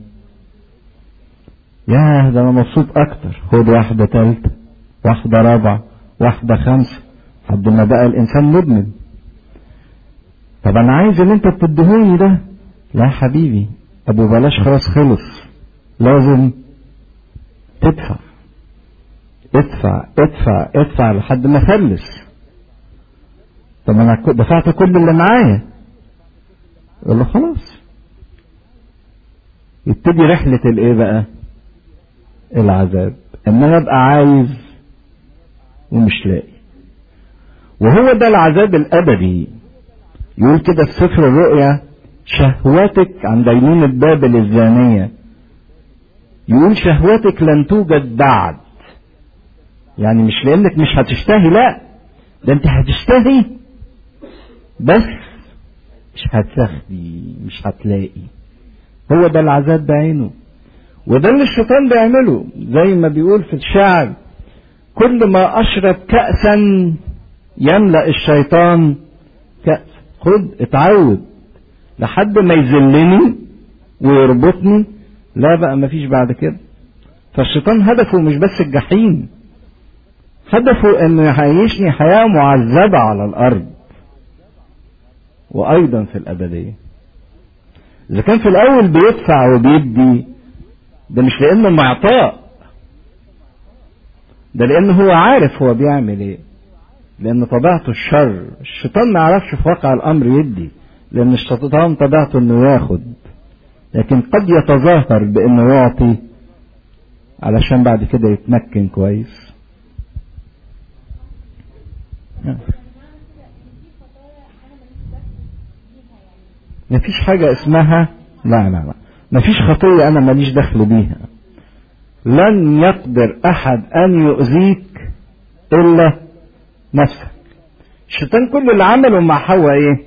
ياه ده انا مبسوط اكتر خد واحدة تالتة واحدة رابعة واحدة خمسة لحد ما بقى الانسان مدمن طب انا عايز اللي انت بتديهوني ده لا حبيبي ابو بلاش خلاص خلص لازم تدفع ادفع ادفع ادفع لحد ما فلس طب انا دفعت كل اللي معايا يقول له خلاص يبتدي رحلة الايه بقى العذاب ان انا ابقى عايز ومش لاقي وهو ده العذاب الابدي يقول كده في سفر الرؤيا شهوتك عن دينونة بابل الزانية يقول شهوتك لن توجد بعد يعني مش لانك مش هتشتهي لا ده انت هتشتهي بس مش هتاخدي مش هتلاقي هو ده العذاب بعينه وده اللي الشيطان بيعمله زي ما بيقول في الشعر كل ما اشرب كأسا يملأ الشيطان كأس خد اتعود لحد ما يذلني ويربطني لا بقى مفيش بعد كده فالشيطان هدفه مش بس الجحيم هدفه انه يعيشني حياة معذبة على الارض وايضا في الابدية اذا كان في الاول بيدفع وبيدي ده مش لانه معطاء ده لانه هو عارف هو بيعمل ايه لان طبيعته الشر الشيطان ما يعرفش في واقع الامر يدي لان الشيطان طبيعته انه ياخد لكن قد يتظاهر بانه يعطي علشان بعد كده يتمكن كويس مفيش حاجة اسمها لا لا لا مفيش خطية أنا ماليش دخل بيها لن يقدر أحد أن يؤذيك إلا نفسك الشيطان كل اللي عمله مع حواء إيه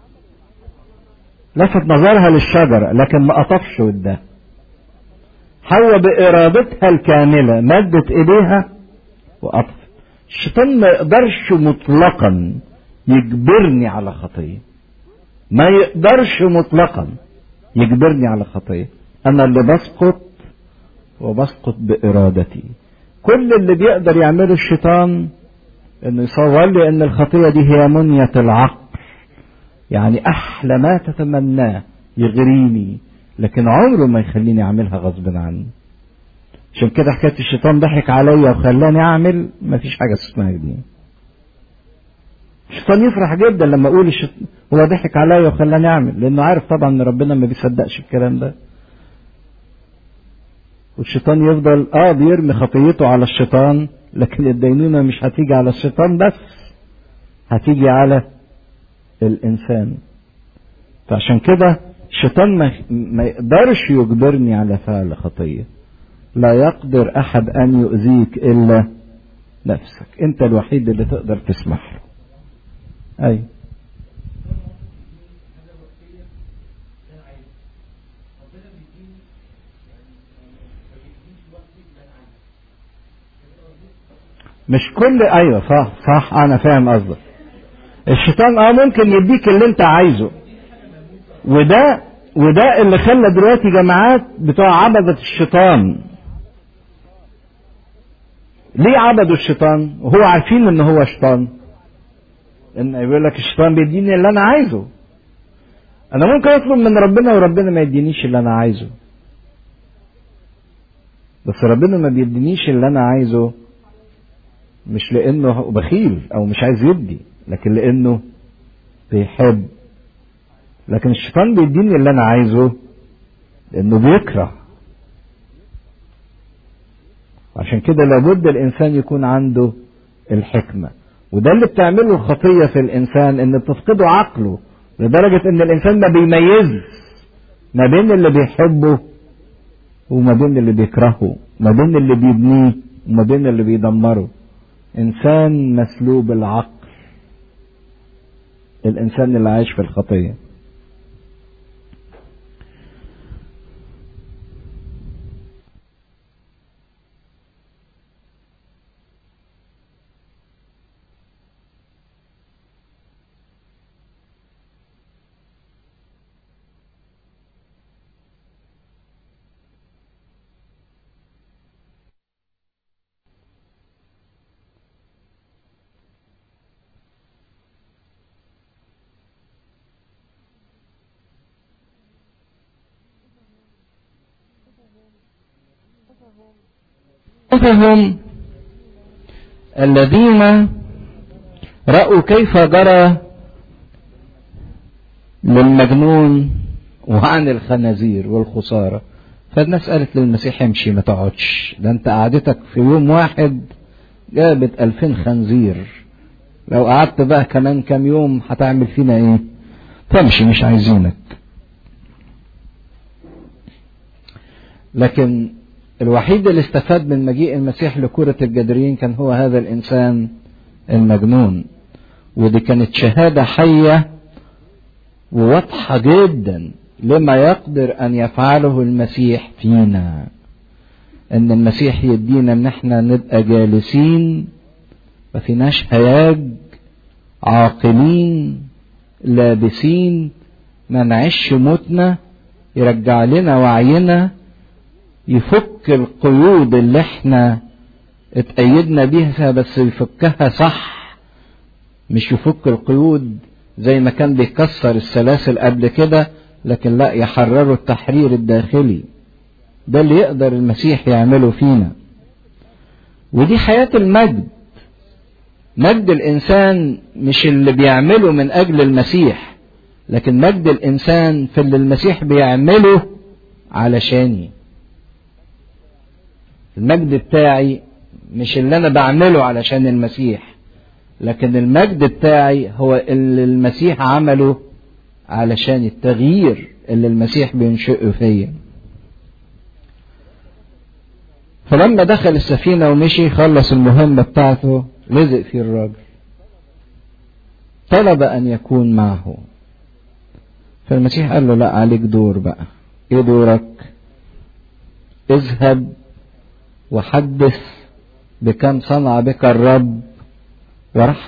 لفت نظرها للشجرة لكن ما قطفش ودها حواء بإرادتها الكاملة مدت إيديها وقطفت الشيطان ما يقدرش مطلقا يجبرني على خطيه ما يقدرش مطلقا يجبرني على خطية انا اللي بسقط وبسقط بارادتي كل اللي بيقدر يعمله الشيطان انه يصور لي ان الخطية دي هي منية العقل يعني احلى ما تتمناه يغريني لكن عمره ما يخليني اعملها غصب عني عشان كده حكاية الشيطان ضحك عليا وخلاني اعمل مفيش حاجة اسمها دي الشيطان يفرح جدا لما اقول الشيطان هو ضحك عليا وخلاني اعمل لانه عارف طبعا ان ربنا ما بيصدقش الكلام ده والشيطان يفضل اه بيرمي خطيته على الشيطان لكن الدينونة مش هتيجي على الشيطان بس هتيجي على الانسان فعشان كده الشيطان ما, ما يقدرش يجبرني على فعل خطية لا يقدر احد ان يؤذيك الا نفسك انت الوحيد اللي تقدر تسمح له اي مش كل ايوه صح صح انا فاهم قصدك الشيطان اه ممكن يديك اللي انت عايزه وده وده اللي خلى دلوقتي جماعات بتوع عبدة الشيطان ليه عبدوا الشيطان وهو عارفين ان هو شيطان ان يقول لك الشيطان بيديني اللي انا عايزه انا ممكن اطلب من ربنا وربنا ما يدينيش اللي انا عايزه بس ربنا ما بيدينيش اللي انا عايزه مش لانه بخيل او مش عايز يدي لكن لانه بيحب لكن الشيطان بيديني اللي انا عايزه لانه بيكره عشان كده لابد الانسان يكون عنده الحكمه وده اللي بتعمله الخطيه في الانسان ان بتفقده عقله لدرجه ان الانسان ما بيميز ما بين اللي بيحبه وما بين اللي بيكرهه ما بين اللي بيبنيه وما بين اللي بيدمره انسان مسلوب العقل الانسان اللي عايش في الخطيه هم الذين رأوا كيف جرى للمجنون وعن الخنازير والخسارة فالناس قالت للمسيح امشي ما تقعدش ده انت قعدتك في يوم واحد جابت ألفين خنزير لو قعدت بقى كمان كام يوم هتعمل فينا ايه فامشي مش عايزينك لكن الوحيد اللي استفاد من مجيء المسيح لكرة الجدرين كان هو هذا الإنسان المجنون ودي كانت شهادة حية وواضحة جدا لما يقدر أن يفعله المسيح فينا أن المسيح يدينا أن احنا نبقى جالسين ما فيناش هياج عاقلين لابسين ما نعيش موتنا يرجع لنا وعينا يفك القيود اللي احنا اتأيدنا بيها بس يفكها صح مش يفك القيود زي ما كان بيكسر السلاسل قبل كده لكن لا يحرروا التحرير الداخلي ده اللي يقدر المسيح يعمله فينا ودي حياة المجد مجد الإنسان مش اللي بيعمله من أجل المسيح لكن مجد الإنسان في اللي المسيح بيعمله علشاني المجد بتاعي مش اللي انا بعمله علشان المسيح لكن المجد بتاعي هو اللي المسيح عمله علشان التغيير اللي المسيح بينشئه فيا فلما دخل السفينة ومشي خلص المهمة بتاعته لزق في الراجل طلب أن يكون معه فالمسيح قال له لا عليك دور بقى ايه دورك اذهب وحدث بكم صنع بك الرب ورحمك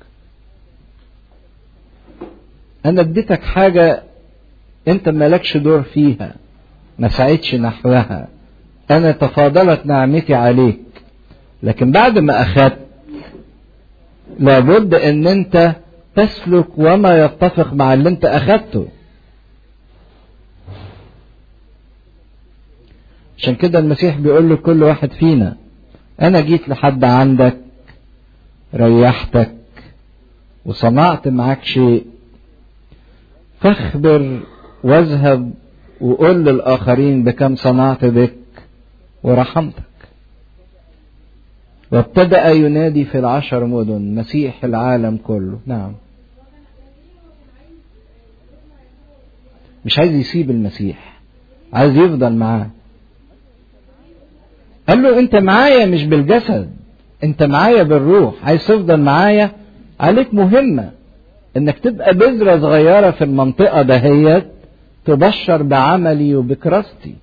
انا اديتك حاجة انت مالكش دور فيها ما سعيتش نحوها انا تفاضلت نعمتي عليك لكن بعد ما اخذت لابد ان انت تسلك وما يتفق مع اللي انت اخذته عشان كده المسيح بيقول لكل واحد فينا انا جيت لحد عندك ريحتك وصنعت معاك شيء فاخبر واذهب وقل للآخرين بكم صنعت بك ورحمتك وابتدأ ينادي في العشر مدن مسيح العالم كله نعم مش عايز يسيب المسيح عايز يفضل معاه قال له انت معايا مش بالجسد انت معايا بالروح عايز تفضل معايا عليك مهمة انك تبقى بذرة صغيرة في المنطقة دهيت تبشر بعملي وبكراستي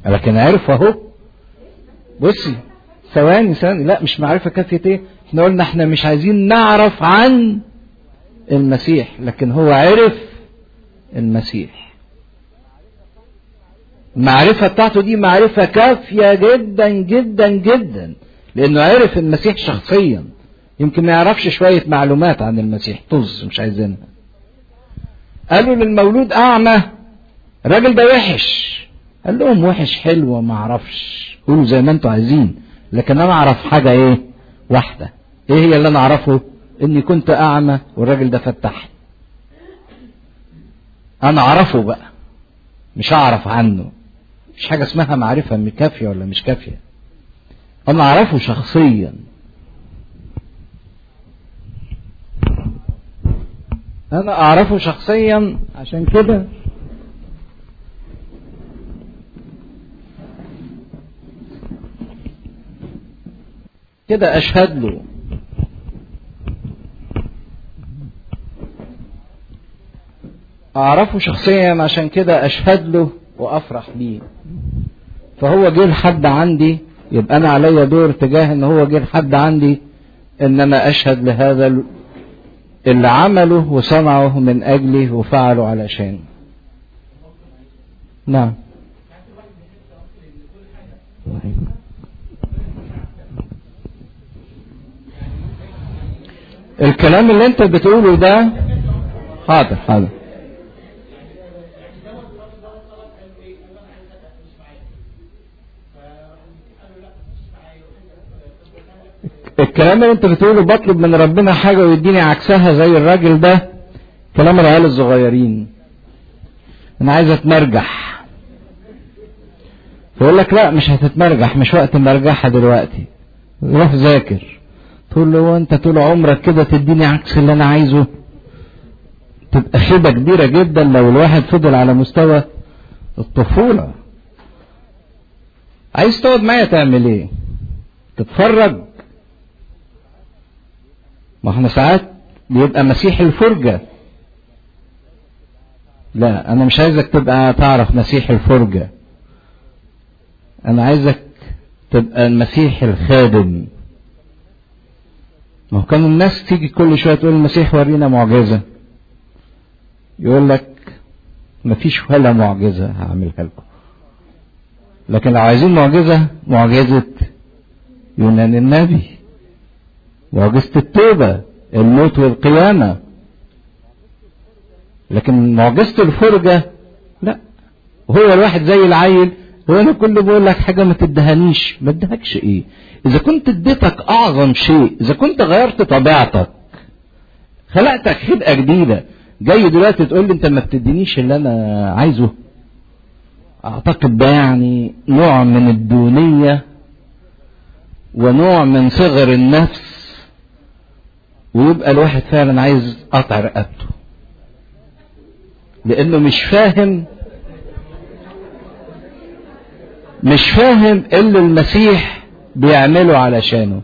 لكن عرف اهو بصي ثواني ثواني لا مش معرفة كافية ايه احنا قلنا احنا مش عايزين نعرف عن المسيح لكن هو عرف المسيح المعرفة بتاعته دي معرفة كافية جدا جدا جدا لانه عرف المسيح شخصيا يمكن ما يعرفش شوية معلومات عن المسيح طز مش عايزينها قالوا للمولود اعمى الراجل ده وحش قال لهم وحش حلو ما اعرفش قولوا زي ما انتوا عايزين لكن انا اعرف حاجة ايه واحدة ايه هي اللي انا اعرفه اني كنت اعمى والراجل ده فتح انا اعرفه بقى مش اعرف عنه مش حاجة اسمها معرفة كافية ولا مش كافية انا اعرفه شخصيا انا اعرفه شخصيا عشان كده كده اشهد له اعرفه شخصيا عشان كده اشهد له وافرح بيه فهو جه لحد عندي يبقى انا عليا دور تجاه ان هو جه لحد عندي ان انا اشهد لهذا اللي عمله وصنعه من اجلي وفعله علشان نعم الكلام اللي انت بتقوله ده حاضر حاضر الكلام اللي انت بتقوله بطلب من ربنا حاجة ويديني عكسها زي الراجل ده كلام العيال الصغيرين انا عايز اتمرجح فيقول لك لا مش هتتمرجح مش وقت مرجحها دلوقتي روح ذاكر تقول له هو انت طول عمرك كده تديني عكس اللي انا عايزه تبقى خيبة كبيرة جدا لو الواحد فضل على مستوى الطفولة عايز تقعد معايا تعمل ايه تتفرج ما احنا ساعات بيبقى مسيح الفرجة لا انا مش عايزك تبقى تعرف مسيح الفرجة انا عايزك تبقى المسيح الخادم ما هو كان الناس تيجي كل شوية تقول المسيح ورينا معجزة يقول لك مفيش ولا معجزة هعملها لكم لكن لو عايزين معجزة معجزة يونان النبي معجزة التوبة الموت والقيامة لكن معجزة الفرجة لا وهو الواحد زي العيل هو انا كل بقول لك حاجة ما تدهنيش ما ادهكش ايه اذا كنت اديتك اعظم شيء اذا كنت غيرت طبيعتك خلقتك خلقة جديدة جاي دلوقتي تقول لي انت ما بتدينيش اللي انا عايزه اعتقد ده يعني نوع من الدونية ونوع من صغر النفس ويبقى الواحد فعلا عايز قطع رقبته لانه مش فاهم مش فاهم اللي المسيح بيعمله علشانه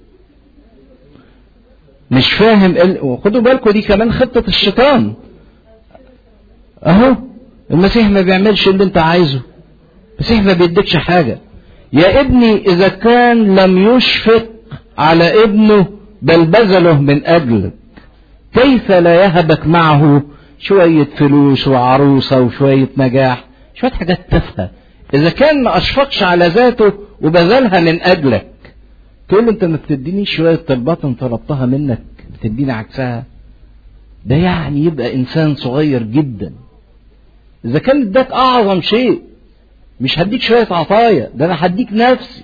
مش فاهم ال... وخدوا بالكم دي كمان خطة الشيطان اهو المسيح ما بيعملش اللي انت عايزه المسيح ما بيديكش حاجة يا ابني اذا كان لم يشفق على ابنه بل بذله من اجلك كيف لا يهبك معه شوية فلوس وعروسة وشوية نجاح شوية حاجات تافهة إذا كان ما أشفقش على ذاته وبذلها من أجلك تقول أنت ما بتديني شوية طلبات أنت طلبتها منك بتديني عكسها ده يعني يبقى إنسان صغير جدا إذا كان اداك أعظم شيء مش هديك شوية عطايا ده أنا هديك نفسي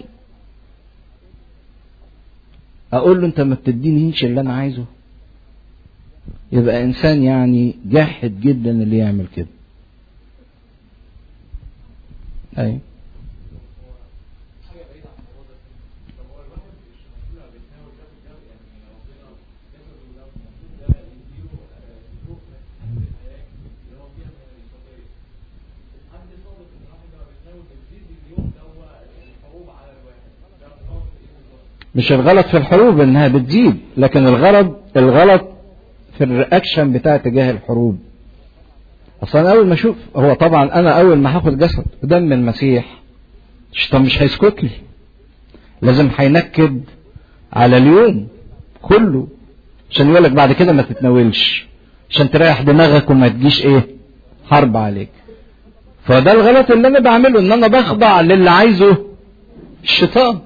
أقول له أنت ما بتدينيش اللي أنا عايزه يبقى إنسان يعني جاحد جدا اللي يعمل كده أي مش الغلط في الحروب انها بتزيد لكن الغلط الغلط في الرياكشن بتاع تجاه الحروب اصلا اول ما اشوف هو طبعا انا اول ما هاخد جسد دم المسيح الشيطان مش هيسكت لي لازم هينكد على اليوم كله عشان يقول لك بعد كده ما تتناولش عشان تريح دماغك وما تجيش ايه حرب عليك فده الغلط اللي انا بعمله ان انا بخضع للي عايزه الشيطان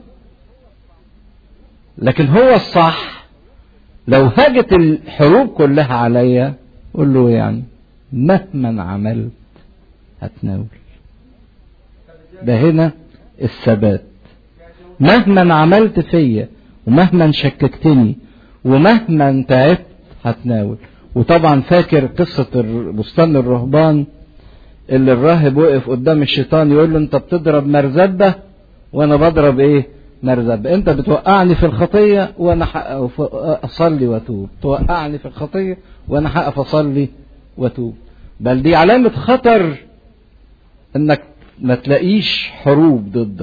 لكن هو الصح لو هاجت الحروب كلها عليا قول له يعني مهما عملت هتناول ده هنا الثبات مهما عملت فيا ومهما شككتني ومهما تعبت هتناول وطبعا فاكر قصة بستان الرهبان اللي الراهب وقف قدام الشيطان يقول له انت بتضرب مرزبة وانا بضرب ايه مرزبة انت بتوقعني في الخطية وانا هقف اصلي واتوب توقعني في الخطية وانا هقف اصلي واتوب بل دي علامة خطر انك ما تلاقيش حروب ضدك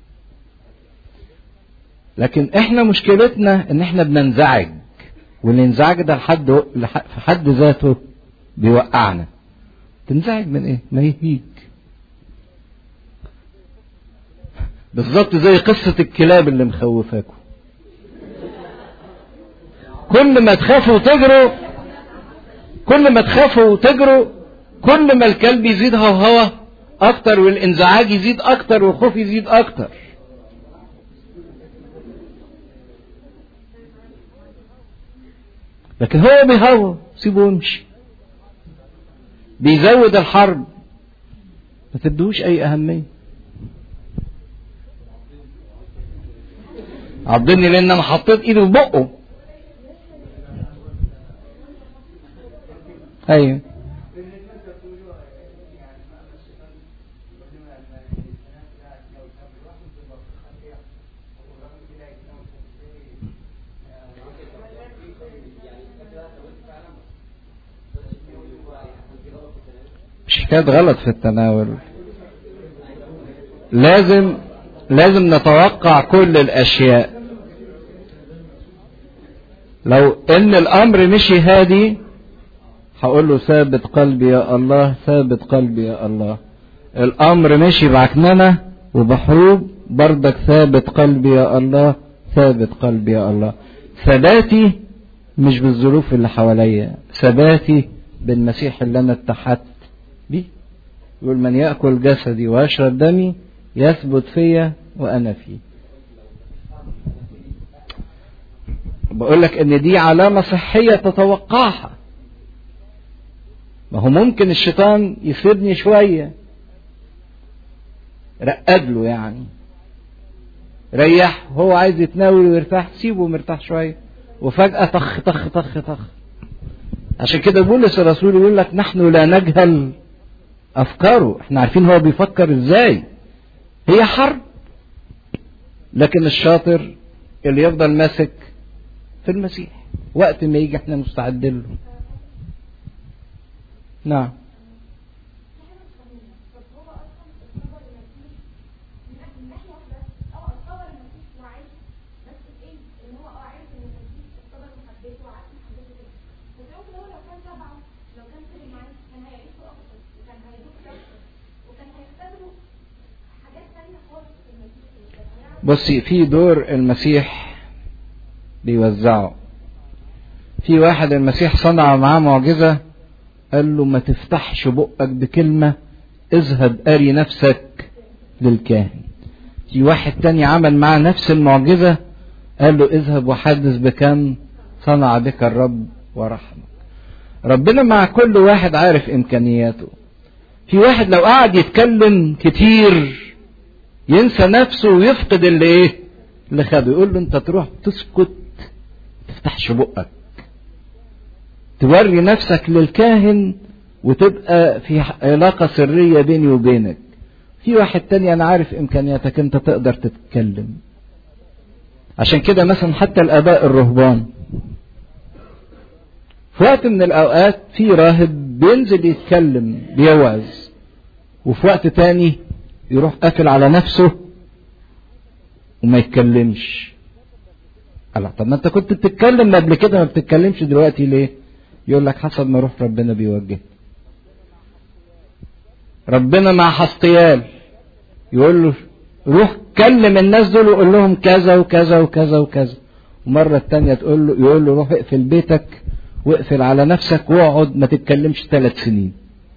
لكن احنا مشكلتنا ان احنا بننزعج والانزعاج ده لحد في حد ذاته بيوقعنا تنزعج من ايه ما يهيج بالظبط زي قصة الكلاب اللي مخوفاكم كل ما تخافوا وتجروا كل ما تخافوا وتجروا كل ما الكلب يزيد هوهوة اكتر والانزعاج يزيد اكتر والخوف يزيد اكتر لكن هو بيهوى سيبه يمشي بيزود الحرب ما تدوش اي اهميه عضني لان انا حطيت ايدي في بقه ايوه مش حكاية غلط في التناول لازم لازم نتوقع كل الاشياء لو ان الامر مشي هادي هقول له ثابت قلبي يا الله ثابت قلبي يا الله الامر مشي بعكننه وبحروب بردك ثابت قلبي يا الله ثابت قلبي يا الله ثباتي مش بالظروف اللي حواليا ثباتي بالمسيح اللي انا اتحدت بيه يقول من ياكل جسدي ويشرب دمي يثبت فيا وانا فيه بقول لك ان دي علامة صحية تتوقعها ما هو ممكن الشيطان يسيبني شوية رقد له يعني ريح هو عايز يتناول ويرتاح سيبه مرتاح شوية وفجأة طخ طخ طخ طخ عشان كده بولس الرسول يقول لك نحن لا نجهل أفكاره احنا عارفين هو بيفكر ازاي هي حرب لكن الشاطر اللي يفضل ماسك في المسيح وقت ما يجي احنا مستعدين له نعم بصي في دور المسيح بيوزعه في واحد المسيح صنع معاه معجزة قال له ما تفتحش بقك بكلمة اذهب اري نفسك للكاهن في واحد تاني عمل معاه نفس المعجزة قال له اذهب وحدث بكم صنع بك الرب ورحمك ربنا مع كل واحد عارف امكانياته في واحد لو قعد يتكلم كتير ينسى نفسه ويفقد اللي ايه اللي خده يقول له انت تروح تسكت تفتحش بقك توري نفسك للكاهن وتبقى في علاقة سرية بيني وبينك في واحد تاني انا عارف امكانياتك انت تقدر تتكلم عشان كده مثلا حتى الاباء الرهبان في وقت من الاوقات في راهب بينزل يتكلم بيوعظ وفي وقت تاني يروح قافل على نفسه وما يتكلمش الله طب ما انت كنت بتتكلم قبل كده ما بتتكلمش دلوقتي ليه يقول لك حسب ما روح ربنا بيوجه ربنا مع حسقيال يقول له روح كلم الناس دول وقول لهم كذا وكذا وكذا وكذا ومرة التانية تقول له يقول له روح اقفل بيتك واقفل على نفسك واقعد ما تتكلمش ثلاث سنين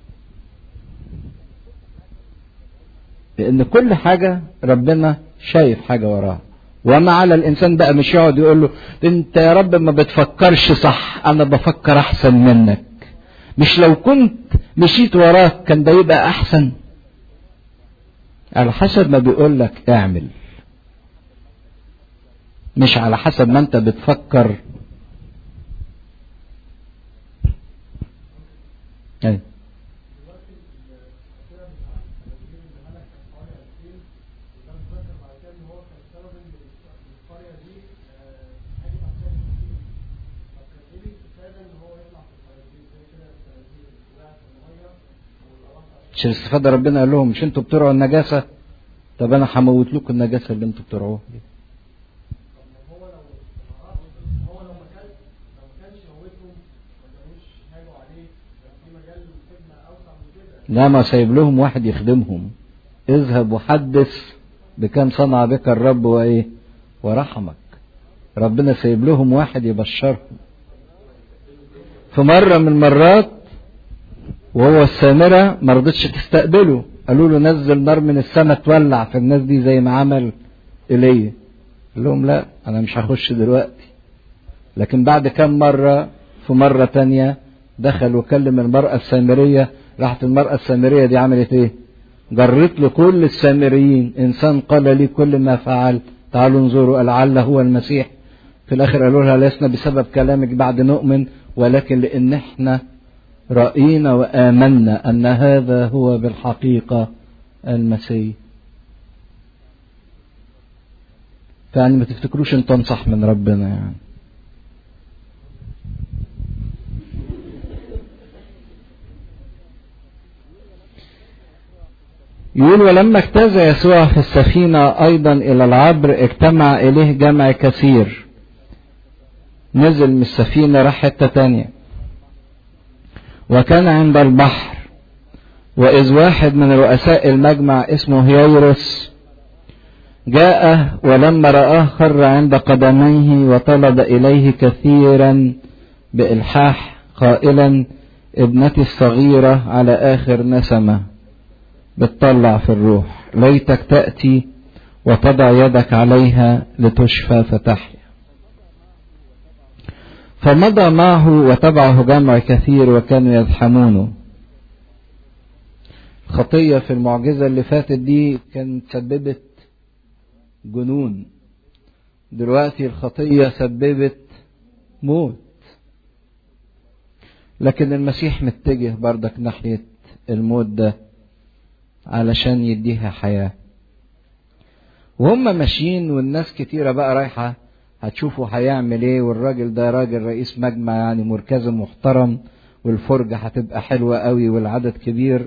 لأن كل حاجة ربنا شايف حاجة وراها وما على الإنسان بقى مش يقعد يقول له أنت يا رب ما بتفكرش صح أنا بفكر أحسن منك مش لو كنت مشيت وراك كان ده يبقى أحسن على حسب ما بيقول لك اعمل مش على حسب ما انت بتفكر ايوه عشان استفاد ربنا قال لهم مش انتوا بترعوا النجاسة طب انا هموت لكم النجاسة اللي انتوا بترعوها دي لا ما سايب لهم واحد يخدمهم اذهب وحدث بكم صنع بك الرب وايه ورحمك ربنا سايب لهم واحد يبشرهم في مرة من المرات وهو السامرة ما رضتش تستقبله قالوا له نزل نار من السماء تولع في الناس دي زي ما عمل ايليا قال لهم لا انا مش هخش دلوقتي لكن بعد كم مرة في مرة تانية دخل وكلم المرأة السامرية راحت المرأة السامرية دي عملت ايه جرت له كل السامريين انسان قال لي كل ما فعل تعالوا انظروا لعل هو المسيح في الاخر قالوا لها لسنا بسبب كلامك بعد نؤمن ولكن لان احنا رأينا وآمنا أن هذا هو بالحقيقة المسيح فيعني ما تفتكروش ان تنصح من ربنا يعني يقول ولما اجتاز يسوع في السفينة أيضا إلى العبر اجتمع إليه جمع كثير نزل من السفينة راح حتة تانية وكان عند البحر وإذ واحد من رؤساء المجمع اسمه هييروس جاء ولما رآه خر عند قدميه وطلب إليه كثيرا بإلحاح قائلا ابنتي الصغيرة على آخر نسمة بتطلع في الروح ليتك تأتي وتضع يدك عليها لتشفى فتحيا فمضى معه وتبعه جمع كثير وكانوا يزحمونه الخطية في المعجزة اللي فاتت دي كانت سببت جنون دلوقتي الخطية سببت موت لكن المسيح متجه بردك ناحية الموت ده علشان يديها حياة وهم ماشيين والناس كتيرة بقى رايحة هتشوفوا هيعمل ايه والراجل ده راجل رئيس مجمع يعني مركز محترم والفرجة هتبقى حلوة قوي والعدد كبير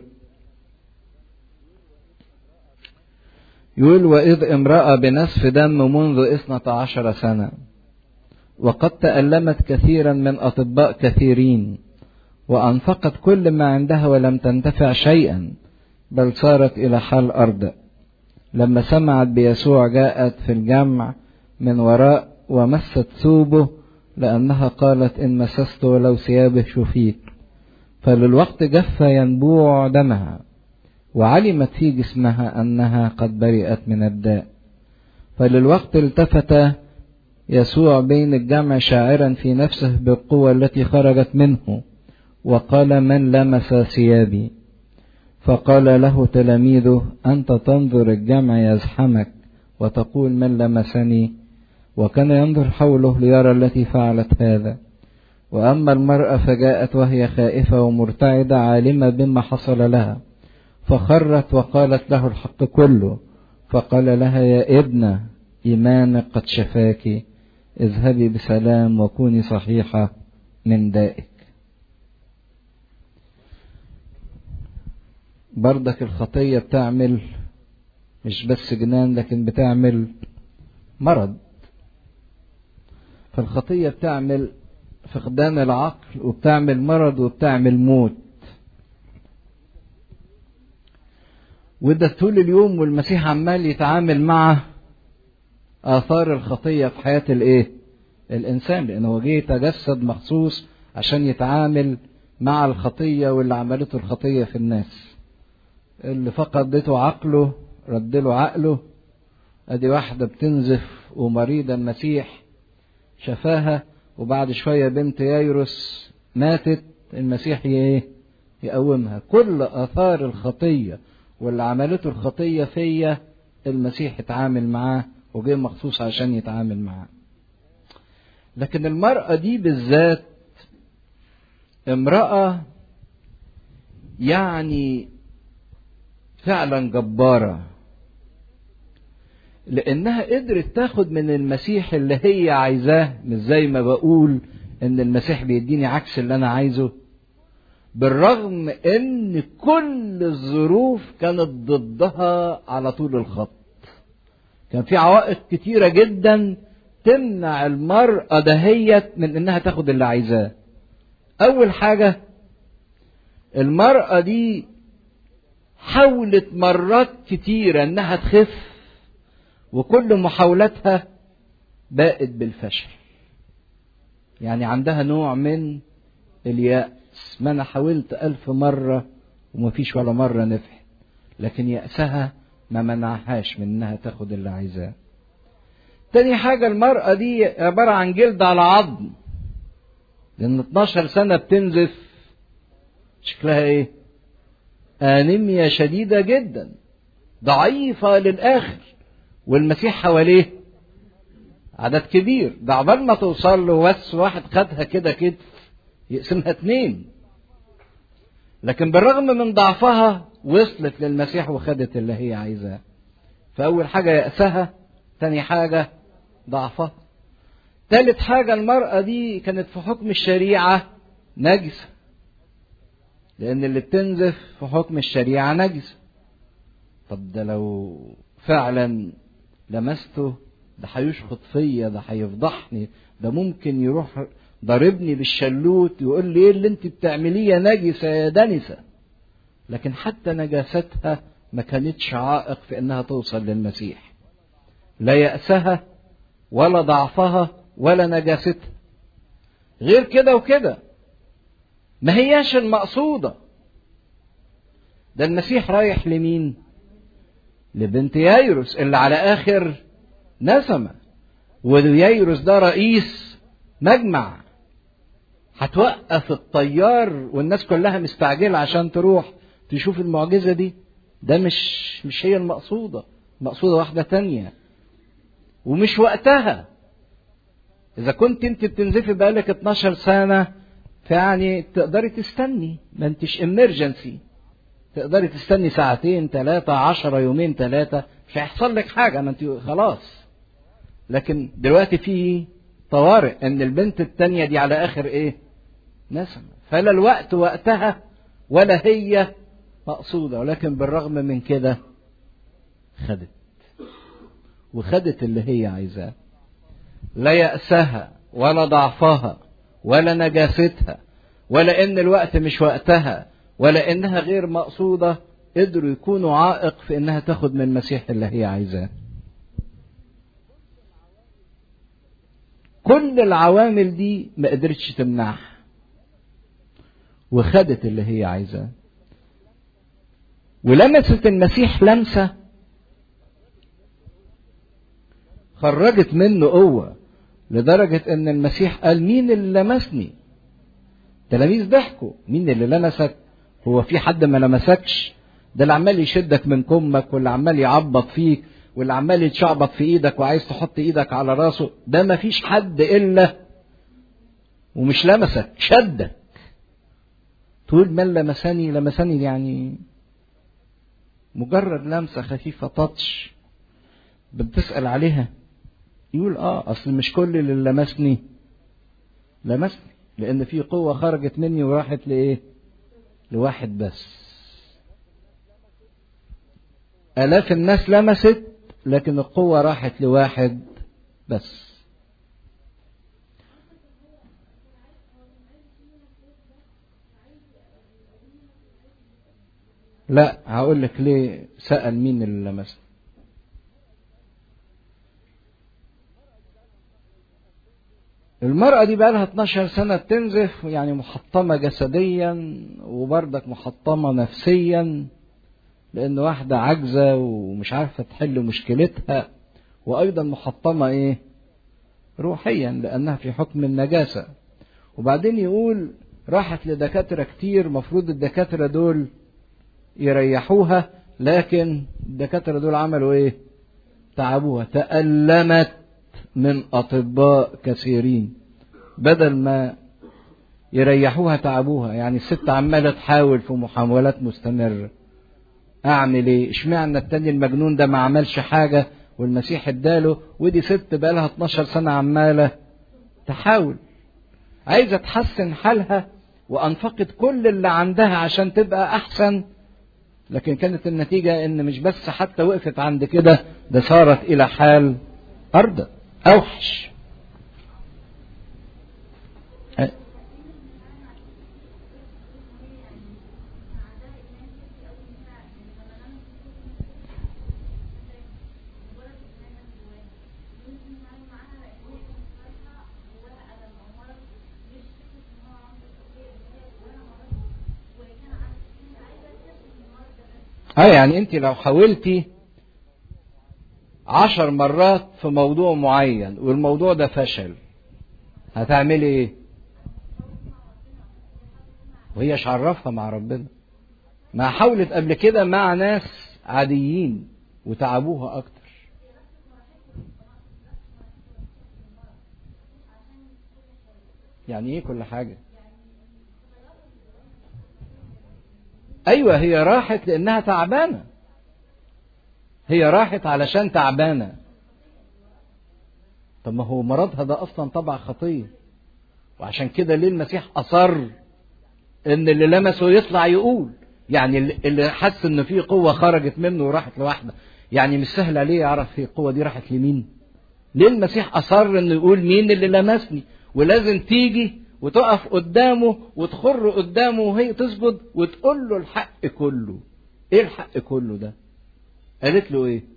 يقول وإذ امرأة بنسف دم منذ اثنة عشر سنة وقد تألمت كثيرا من أطباء كثيرين وأنفقت كل ما عندها ولم تنتفع شيئا بل صارت إلى حال أرض لما سمعت بيسوع جاءت في الجمع من وراء ومست ثوبه لأنها قالت إن مسست ولو ثيابه شفيت فللوقت جف ينبوع دمها وعلمت في جسمها أنها قد برئت من الداء فللوقت التفت يسوع بين الجمع شاعرا في نفسه بالقوة التي خرجت منه وقال من لمس ثيابي فقال له تلاميذه أنت تنظر الجمع يزحمك وتقول من لمسني وكان ينظر حوله ليرى التي فعلت هذا وأما المرأة فجاءت وهي خائفة ومرتعدة عالمة بما حصل لها فخرت وقالت له الحق كله فقال لها يا ابنة إيمانك قد شفاك اذهبي بسلام وكوني صحيحة من دائك بردك الخطية بتعمل مش بس جنان لكن بتعمل مرض فالخطية بتعمل فقدان العقل وبتعمل مرض وبتعمل موت وده طول اليوم والمسيح عمال يتعامل مع آثار الخطية في حياة الإيه؟ الإنسان لأنه هو جه يتجسد مخصوص عشان يتعامل مع الخطية واللي عملته الخطية في الناس. اللي فقدته عقله ردله عقله ادي واحدة بتنزف ومريضة المسيح شفاها وبعد شوية بنت يايروس ماتت المسيح ايه يقومها كل اثار الخطية واللي عملته الخطية فيا المسيح اتعامل معاه وجه مخصوص عشان يتعامل معاه لكن المرأة دي بالذات امرأة يعني فعلا جبارة لأنها قدرت تاخد من المسيح اللي هي عايزاه مش زي ما بقول إن المسيح بيديني عكس اللي أنا عايزه بالرغم إن كل الظروف كانت ضدها على طول الخط كان في عوائق كتيرة جدا تمنع المرأة دهيت من إنها تاخد اللي عايزاه أول حاجة المرأة دي حاولت مرات كتيرة انها تخف وكل محاولاتها باءت بالفشل يعني عندها نوع من اليأس ما انا حاولت ألف مرة ومفيش ولا مرة نفعت لكن يأسها ما منعهاش من انها تاخد اللي عايزاه تاني حاجة المرأة دي عبارة عن جلد على عظم لأن 12 سنة بتنزف شكلها ايه؟ أنيميا شديدة جدا ضعيفة للآخر والمسيح حواليه عدد كبير ده عبال ما توصل له بس واحد خدها كده كتف يقسمها اتنين لكن بالرغم من ضعفها وصلت للمسيح وخدت اللي هي عايزاه فأول حاجة يأسها تاني حاجة ضعفها تالت حاجة المرأة دي كانت في حكم الشريعة نجسة لأن اللي بتنزف في حكم الشريعة نجس طب ده لو فعلا لمسته ده هيشخط فيا ده هيفضحني ده ممكن يروح ضاربني بالشلوت يقول لي ايه اللي انت بتعمليه يا نجسة يا دنسة لكن حتى نجاستها ما كانتش عائق في انها توصل للمسيح لا يأسها ولا ضعفها ولا نجاستها غير كده وكده ما هياش المقصودة ده المسيح رايح لمين لبنت يايروس اللي على آخر نسمة ويايروس ده رئيس مجمع هتوقف الطيار والناس كلها مستعجلة عشان تروح تشوف المعجزة دي ده مش مش هي المقصودة مقصودة واحدة تانية ومش وقتها إذا كنت أنت بتنزفي بقالك 12 سنة فيعني تقدري تستني ما انتش امرجنسي تقدري تستني ساعتين ثلاثة عشرة يومين ثلاثة مش هيحصل لك حاجة ما انت خلاص لكن دلوقتي في طوارئ ان البنت التانية دي على اخر ايه نسمة فلا الوقت وقتها ولا هي مقصودة ولكن بالرغم من كده خدت وخدت اللي هي عايزاه لا يأسها ولا ضعفها ولا نجاستها ولا ان الوقت مش وقتها ولا انها غير مقصودة قدروا يكونوا عائق في انها تاخد من المسيح اللي هي عايزاه كل العوامل دي ما قدرتش تمنعها وخدت اللي هي عايزاه ولمست المسيح لمسة خرجت منه قوة لدرجة ان المسيح قال مين اللي لمسني تلاميذ ضحكوا مين اللي لمسك هو في حد ما لمسكش ده اللي عمال يشدك من كمك واللي عمال يعبط فيك واللي عمال يتشعبط في ايدك وعايز تحط ايدك على راسه ده ما فيش حد الا ومش لمسك شدك تقول من لمسني لمسني يعني مجرد لمسة خفيفة تاتش بتسأل عليها يقول اه اصل مش كل اللي لمسني لمسني لان في قوة خرجت مني وراحت لايه لواحد بس الاف الناس لمست لكن القوة راحت لواحد بس لا هقول لك ليه سأل مين اللي لمسني المرأة دي بقى لها 12 سنة بتنزف يعني محطمة جسديا وبردك محطمة نفسيا لأن واحدة عاجزة ومش عارفة تحل مشكلتها وأيضا محطمة إيه؟ روحيا لأنها في حكم النجاسة وبعدين يقول راحت لدكاترة كتير مفروض الدكاترة دول يريحوها لكن الدكاترة دول عملوا إيه؟ تعبوها تألمت من أطباء كثيرين بدل ما يريحوها تعبوها يعني الست عمالة تحاول في محاولات مستمرة أعمل إيه؟ إشمعنى التاني المجنون ده ما عملش حاجة والمسيح اداله ودي ست بقالها 12 سنة عمالة تحاول عايزة تحسن حالها وأنفقت كل اللي عندها عشان تبقى أحسن لكن كانت النتيجة إن مش بس حتى وقفت عند كده ده صارت إلى حال أرض أوحش اه يعني انت لو حاولتي عشر مرات في موضوع معين والموضوع ده فشل هتعملي ايه وهي عرفها مع ربنا ما حاولت قبل كده مع ناس عاديين وتعبوها اكتر يعني ايه كل حاجه ايوه هي راحت لانها تعبانه هي راحت علشان تعبانه طب ما هو مرضها ده اصلا طبع خطيه وعشان كده ليه المسيح اصر ان اللي لمسه يطلع يقول يعني اللي حس ان في قوه خرجت منه وراحت لواحده يعني مش سهل عليه يعرف هي القوه دي راحت لمين ليه المسيح اصر انه يقول مين اللي لمسني ولازم تيجي وتقف قدامه وتخر قدامه وهي تسجد وتقول له الحق كله ايه الحق كله ده قالت له ايه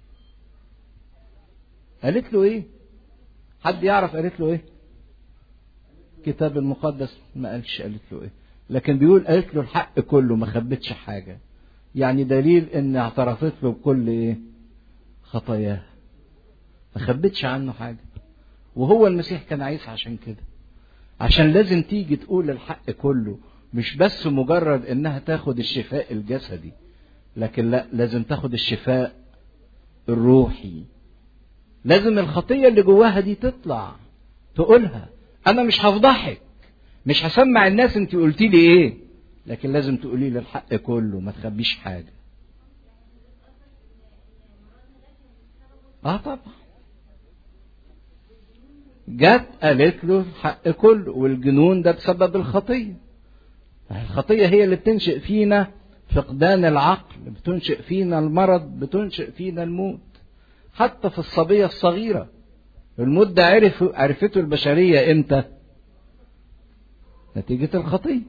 قالت له ايه حد يعرف قالت له ايه الكتاب المقدس ما قالش قالت له ايه لكن بيقول قالت له الحق كله ما خبتش حاجة يعني دليل ان اعترفت له بكل ايه خطاياه ما خبتش عنه حاجة وهو المسيح كان عايز عشان كده عشان لازم تيجي تقول الحق كله مش بس مجرد انها تاخد الشفاء الجسدي لكن لا لازم تاخد الشفاء الروحي لازم الخطية اللي جواها دي تطلع تقولها انا مش هفضحك مش هسمع الناس انت قلتي لي ايه لكن لازم تقولي لي الحق كله ما تخبيش حاجة اه طبعا جت قالت له الحق كله والجنون ده بسبب الخطية الخطية هي اللي بتنشئ فينا فقدان العقل بتنشئ فينا المرض بتنشئ فينا الموت حتى في الصبية الصغيرة الموت ده عرف عرفته البشرية امتى نتيجة الخطية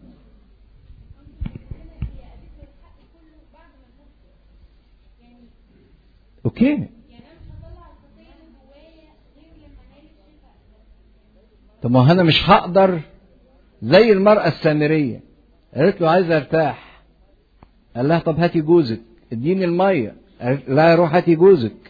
اوكي طب ما انا مش هقدر زي المرأة السامرية قالت له عايز ارتاح قال لها طب هاتي جوزك اديني المية قالت لا روح هاتي جوزك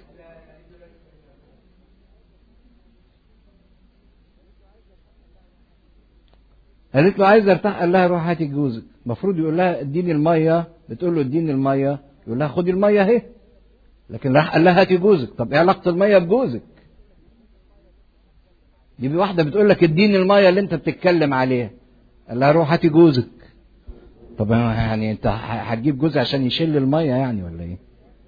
قالت له عايز ارتاح قال لها روح هاتي جوزك المفروض يقول لها اديني المية بتقول له اديني المية يقول لها خدي المية اهي لكن راح قال لها هاتي جوزك طب ايه علاقة المية بجوزك دي واحدة بتقول لك اديني المية اللي انت بتتكلم عليها قال لها روح هاتي جوزك طب يعني انت هتجيب جوز عشان يشيل المية يعني ولا ايه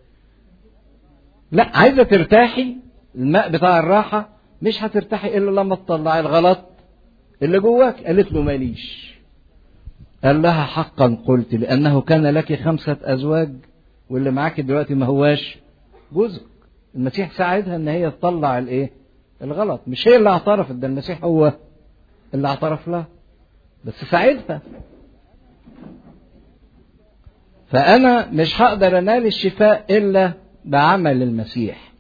لا عايزة ترتاحي الماء بتاع الراحة مش هترتاحي الا لما تطلعي الغلط اللي جواك قالت له ماليش قال لها حقا قلت لانه كان لك خمسة ازواج واللي معاك دلوقتي ما هواش جوزك المسيح ساعدها ان هي تطلع الايه الغلط مش هي اللي اعترفت ده المسيح هو اللي اعترف لها بس ساعدها فأنا مش هقدر أنال الشفاء إلا بعمل المسيح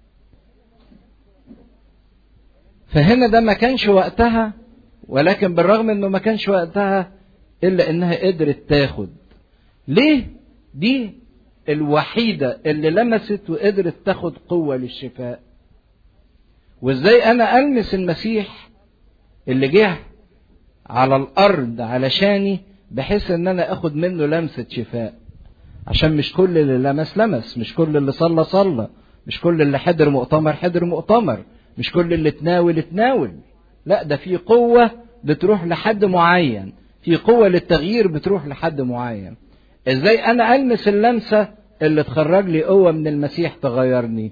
فهنا ده ما كانش وقتها ولكن بالرغم انه ما كانش وقتها الا انها قدرت تاخد ليه دي الوحيدة اللي لمست وقدرت تاخد قوة للشفاء وازاي انا المس المسيح اللي جه على الارض علشاني بحيث ان انا اخد منه لمسة شفاء عشان مش كل اللي لمس لمس مش كل اللي صلى صلى مش كل اللي حضر مؤتمر حضر مؤتمر مش كل اللي تناول تناول لا ده في قوة بتروح لحد معين في قوة للتغيير بتروح لحد معين ازاي انا المس اللمسة اللي تخرج لي قوة من المسيح تغيرني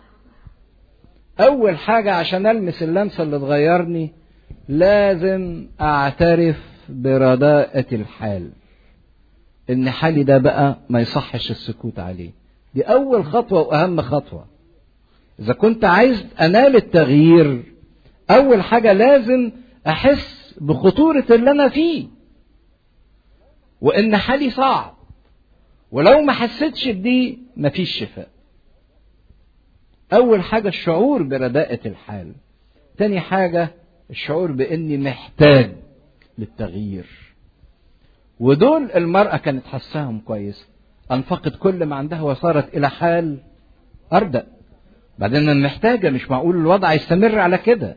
اول حاجة عشان المس اللمسة اللي تغيرني لازم اعترف برداءة الحال ان حالي ده بقى ما يصحش السكوت عليه دي اول خطوة واهم خطوة اذا كنت عايز انال التغيير اول حاجة لازم احس بخطورة اللي انا فيه وان حالي صعب ولو ما حسيتش بدي مفيش شفاء اول حاجة الشعور برداءة الحال تاني حاجة الشعور باني محتاج للتغيير ودول المرأة كانت حساهم كويس انفقت كل ما عندها وصارت الى حال اردأ بعدين انا محتاجة مش معقول الوضع يستمر على كده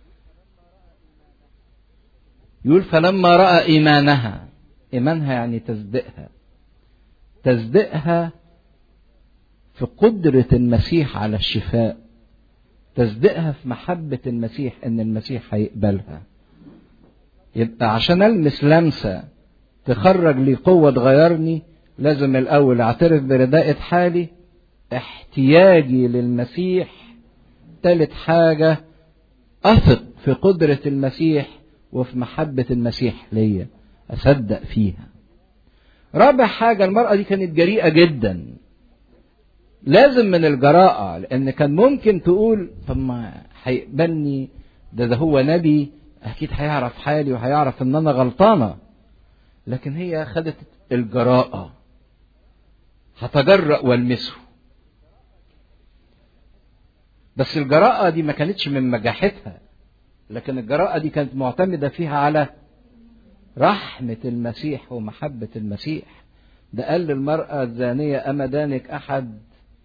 يقول فلما رأى إيمانها إيمانها يعني تصديقها تصديقها في قدرة المسيح على الشفاء تصديقها في محبة المسيح إن المسيح هيقبلها يبقى عشان ألمس لمسة تخرج لي قوة تغيرني لازم الأول أعترف برداءة حالي احتياجي للمسيح تالت حاجة أثق في قدرة المسيح وفي محبة المسيح ليا أصدق فيها رابع حاجة المرأة دي كانت جريئة جدا لازم من الجراءة لأن كان ممكن تقول طب ما هيقبلني ده ده هو نبي أكيد هيعرف حالي وهيعرف إن أنا غلطانة لكن هي خدت الجراءة هتجرأ والمسه بس الجراءة دي ما كانتش من مجاحتها لكن الجراءة دي كانت معتمدة فيها على رحمة المسيح ومحبة المسيح ده قال للمرأة الزانية أما دانك أحد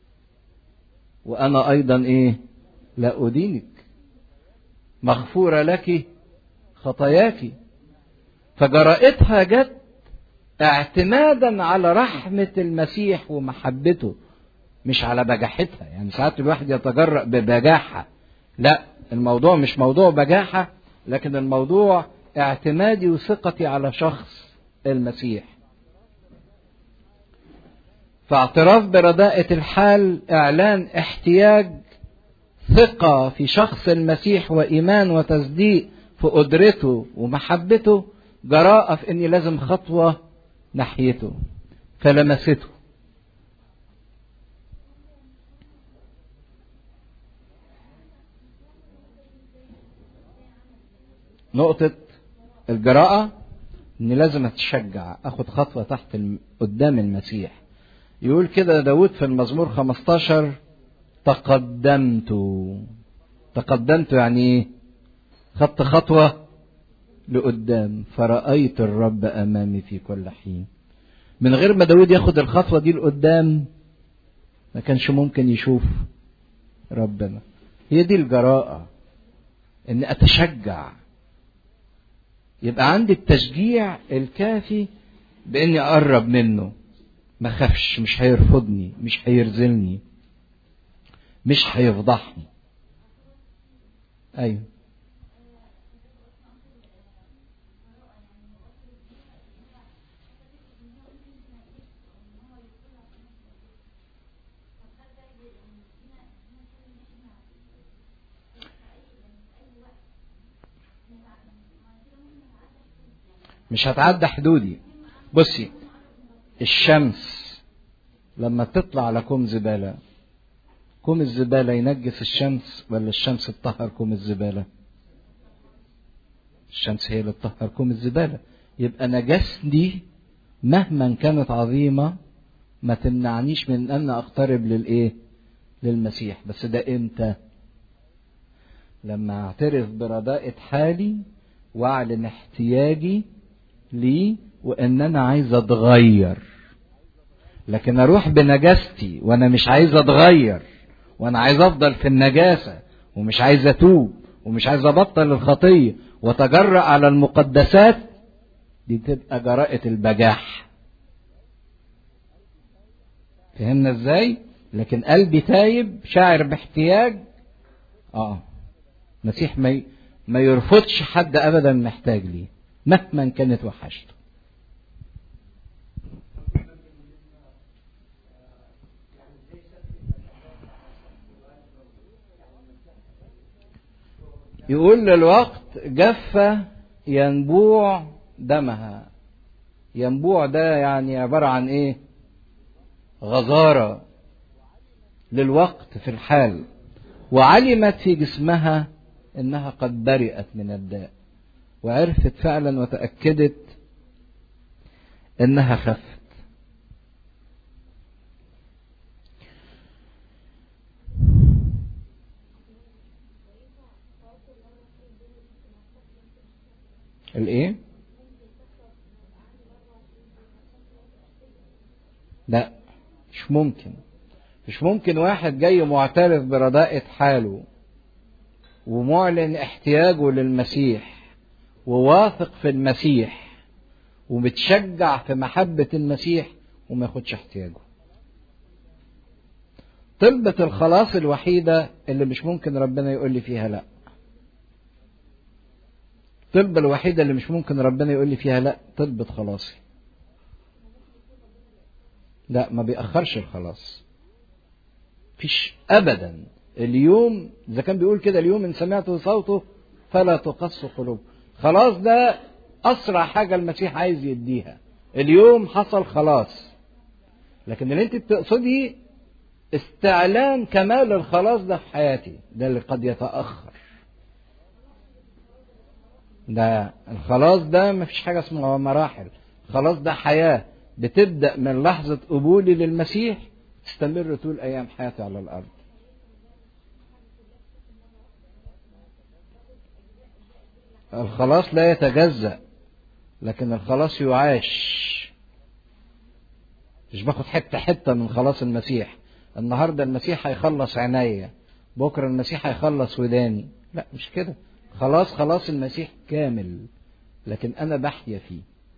وأنا أيضا إيه لا أدينك مغفورة لك خطاياك فجرأتها جت اعتمادا على رحمة المسيح ومحبته مش على بجاحتها يعني ساعات الواحد يتجرأ ببجاحة لا الموضوع مش موضوع بجاحة لكن الموضوع اعتمادي وثقتي على شخص المسيح فاعتراف برداءة الحال اعلان احتياج ثقة في شخص المسيح وإيمان وتصديق في قدرته ومحبته جراءة في إني لازم خطوة ناحيته فلمسته نقطة الجراءة إني لازم أتشجع أخد خطوة تحت الم... قدام المسيح يقول كده داود في المزمور 15 تقدمت تقدمت يعني ايه خدت خطوة لقدام فرأيت الرب أمامي في كل حين من غير ما داود ياخد الخطوة دي لقدام ما كانش ممكن يشوف ربنا هي دي الجراءة ان اتشجع يبقى عندي التشجيع الكافي باني اقرب منه ما خافش مش هيرفضني مش هيرزلني مش هيفضحني ايوه مش هتعدى حدودي بصي الشمس لما تطلع على كوم زبالة كوم الزبالة ينجس الشمس ولا الشمس تطهر كوم الزبالة الشمس هي اللي تطهر كوم الزبالة يبقى نجاستي مهما كانت عظيمة ما تمنعنيش من ان اقترب للايه للمسيح بس ده امتى لما اعترف برداءة حالي واعلن احتياجي ليه وان انا عايز اتغير لكن اروح بنجاستي وانا مش عايز اتغير وانا عايز افضل في النجاسة ومش عايز اتوب ومش عايز ابطل الخطية واتجرأ على المقدسات دي تبقى جراءة البجاح فهمنا ازاي لكن قلبي تايب شاعر باحتياج اه المسيح ما ما يرفضش حد ابدا محتاج ليه مهما كانت وحشته يقول للوقت جف ينبوع دمها ينبوع ده يعني عبارة عن ايه غزارة للوقت في الحال وعلمت في جسمها انها قد برئت من الداء وعرفت فعلا وتأكدت انها خفت الايه لا مش ممكن مش ممكن واحد جاي معترف برداءة حاله ومعلن احتياجه للمسيح وواثق في المسيح ومتشجع في محبة المسيح وما ياخدش احتياجه طلبة الخلاص الوحيدة اللي مش ممكن ربنا يقول لي فيها لا الطلبة الوحيدة اللي مش ممكن ربنا يقول لي فيها لا طلبة خلاصي لا ما بيأخرش الخلاص فيش أبدا اليوم إذا كان بيقول كده اليوم إن سمعت صوته فلا تقص قلوب خلاص ده أسرع حاجة المسيح عايز يديها اليوم حصل خلاص لكن اللي انت بتقصدي استعلان كمال الخلاص ده في حياتي ده اللي قد يتأخر ده الخلاص ده مفيش حاجة اسمها مراحل خلاص ده حياة بتبدأ من لحظة قبولي للمسيح تستمر طول أيام حياتي على الأرض الخلاص لا يتجزأ لكن الخلاص يعاش مش باخد حتة حتة من خلاص المسيح النهاردة المسيح هيخلص عينيا بكرة المسيح هيخلص وداني لا مش كده خلاص خلاص المسيح كامل لكن أنا بحيا فيه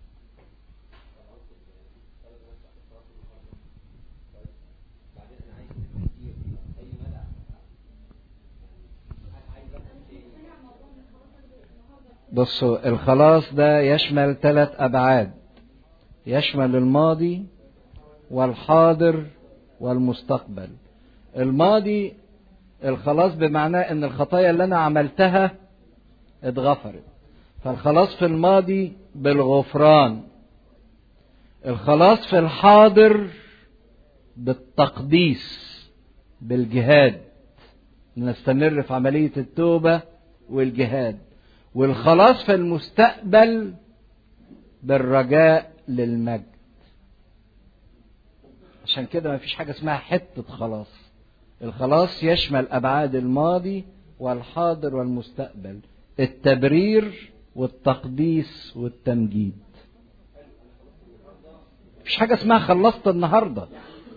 بصوا الخلاص ده يشمل ثلاث أبعاد يشمل الماضي والحاضر والمستقبل الماضي الخلاص بمعناه ان الخطايا اللي انا عملتها اتغفرت فالخلاص في الماضي بالغفران الخلاص في الحاضر بالتقديس بالجهاد نستمر في عملية التوبة والجهاد والخلاص في المستقبل بالرجاء للمجد عشان كده ما فيش حاجة اسمها حتة خلاص الخلاص يشمل أبعاد الماضي والحاضر والمستقبل التبرير والتقديس والتمجيد مفيش حاجة اسمها خلصت النهاردة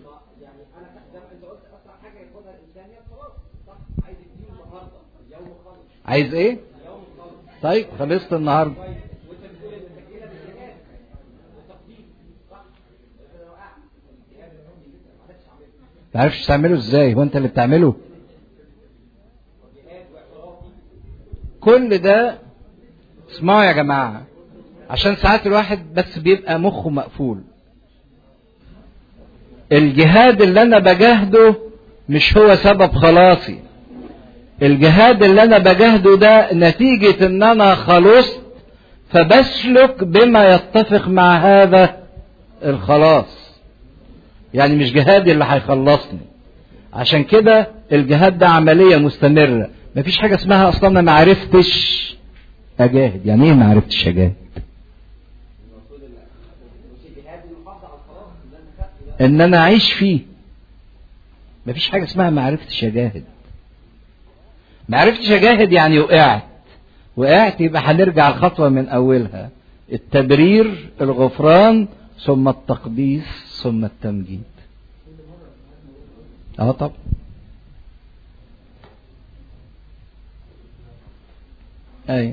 عايز ايه طيب خلصت النهاردة تعرفش تعمله ازاي هو انت اللي بتعمله كل ده اسمعوا يا جماعة عشان ساعات الواحد بس بيبقى مخه مقفول الجهاد اللي انا بجاهده مش هو سبب خلاصي الجهاد اللي انا بجاهده ده نتيجة ان انا خلصت فبسلك بما يتفق مع هذا الخلاص يعني مش جهادي اللي هيخلصني عشان كده الجهاد ده عملية مستمرة مفيش حاجة اسمها اصلا انا ما عرفتش اجاهد يعني ايه ما عرفتش اجاهد ان انا اعيش فيه مفيش حاجة اسمها معرفتش اجاهد معرفتش اجاهد يعني وقعت وقعت يبقى هنرجع الخطوة من اولها التبرير الغفران ثم التقديس ثم التمجيد اه طبعا ايوه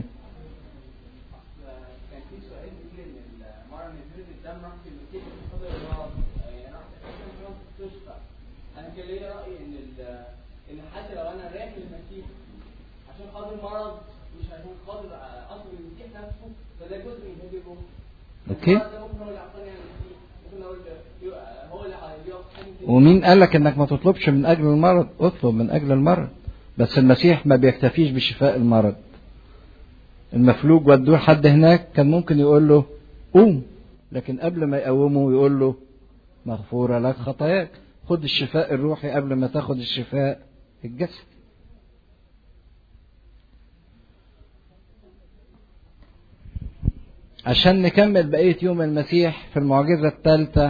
كان في سؤال كتير ان المره اللي فاتت الدم راح في المسيح بقدر الله يعني راح تقريبا تشفى انا كان ليا راي ان ال- ان حتى لو انا رايح للمسيح عشان خاطر مرض مش عشان خاطر اصل المسيح نفسه فده جزء من هذه الروح اوكي المرض ده ممكن هو اللي عطاني عن المسيح ممكن هو اللي يبقى- هو اللي هيقف حاجه ومين قال لك انك ما تطلبش من اجل المرض اطلب من اجل المرض بس المسيح ما بيكتفيش بشفاء المرض المفلوج ودوه لحد هناك كان ممكن يقول له قوم لكن قبل ما يقومه يقول له مغفورة لك خطاياك خد الشفاء الروحي قبل ما تاخد الشفاء الجسدي عشان نكمل بقية يوم المسيح في المعجزة الثالثة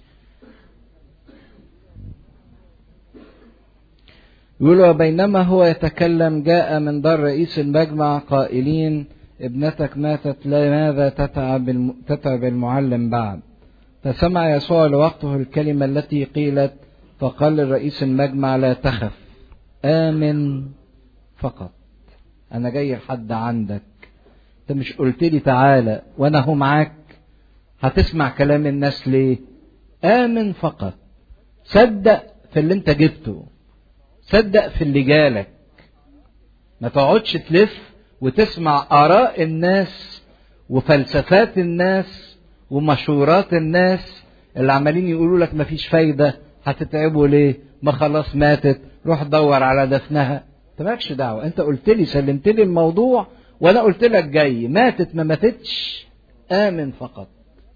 يقول وبينما هو يتكلم جاء من دار رئيس المجمع قائلين ابنتك ماتت لماذا تتعب الم... تتعب المعلم بعد فسمع يسوع لوقته الكلمة التي قيلت فقال لرئيس المجمع لا تخف آمن فقط أنا جاي لحد عندك أنت مش قلت لي تعالى وأنا هو معاك هتسمع كلام الناس ليه آمن فقط صدق في اللي أنت جبته صدق في اللي جالك ما تقعدش تلف وتسمع آراء الناس وفلسفات الناس ومشورات الناس اللي عمالين يقولوا لك مفيش فايدة هتتعبوا ليه ما خلاص ماتت روح دور على دفنها انت مالكش دعوة انت قلت لي سلمت لي الموضوع وانا قلت لك جاي ماتت ما ماتتش آمن فقط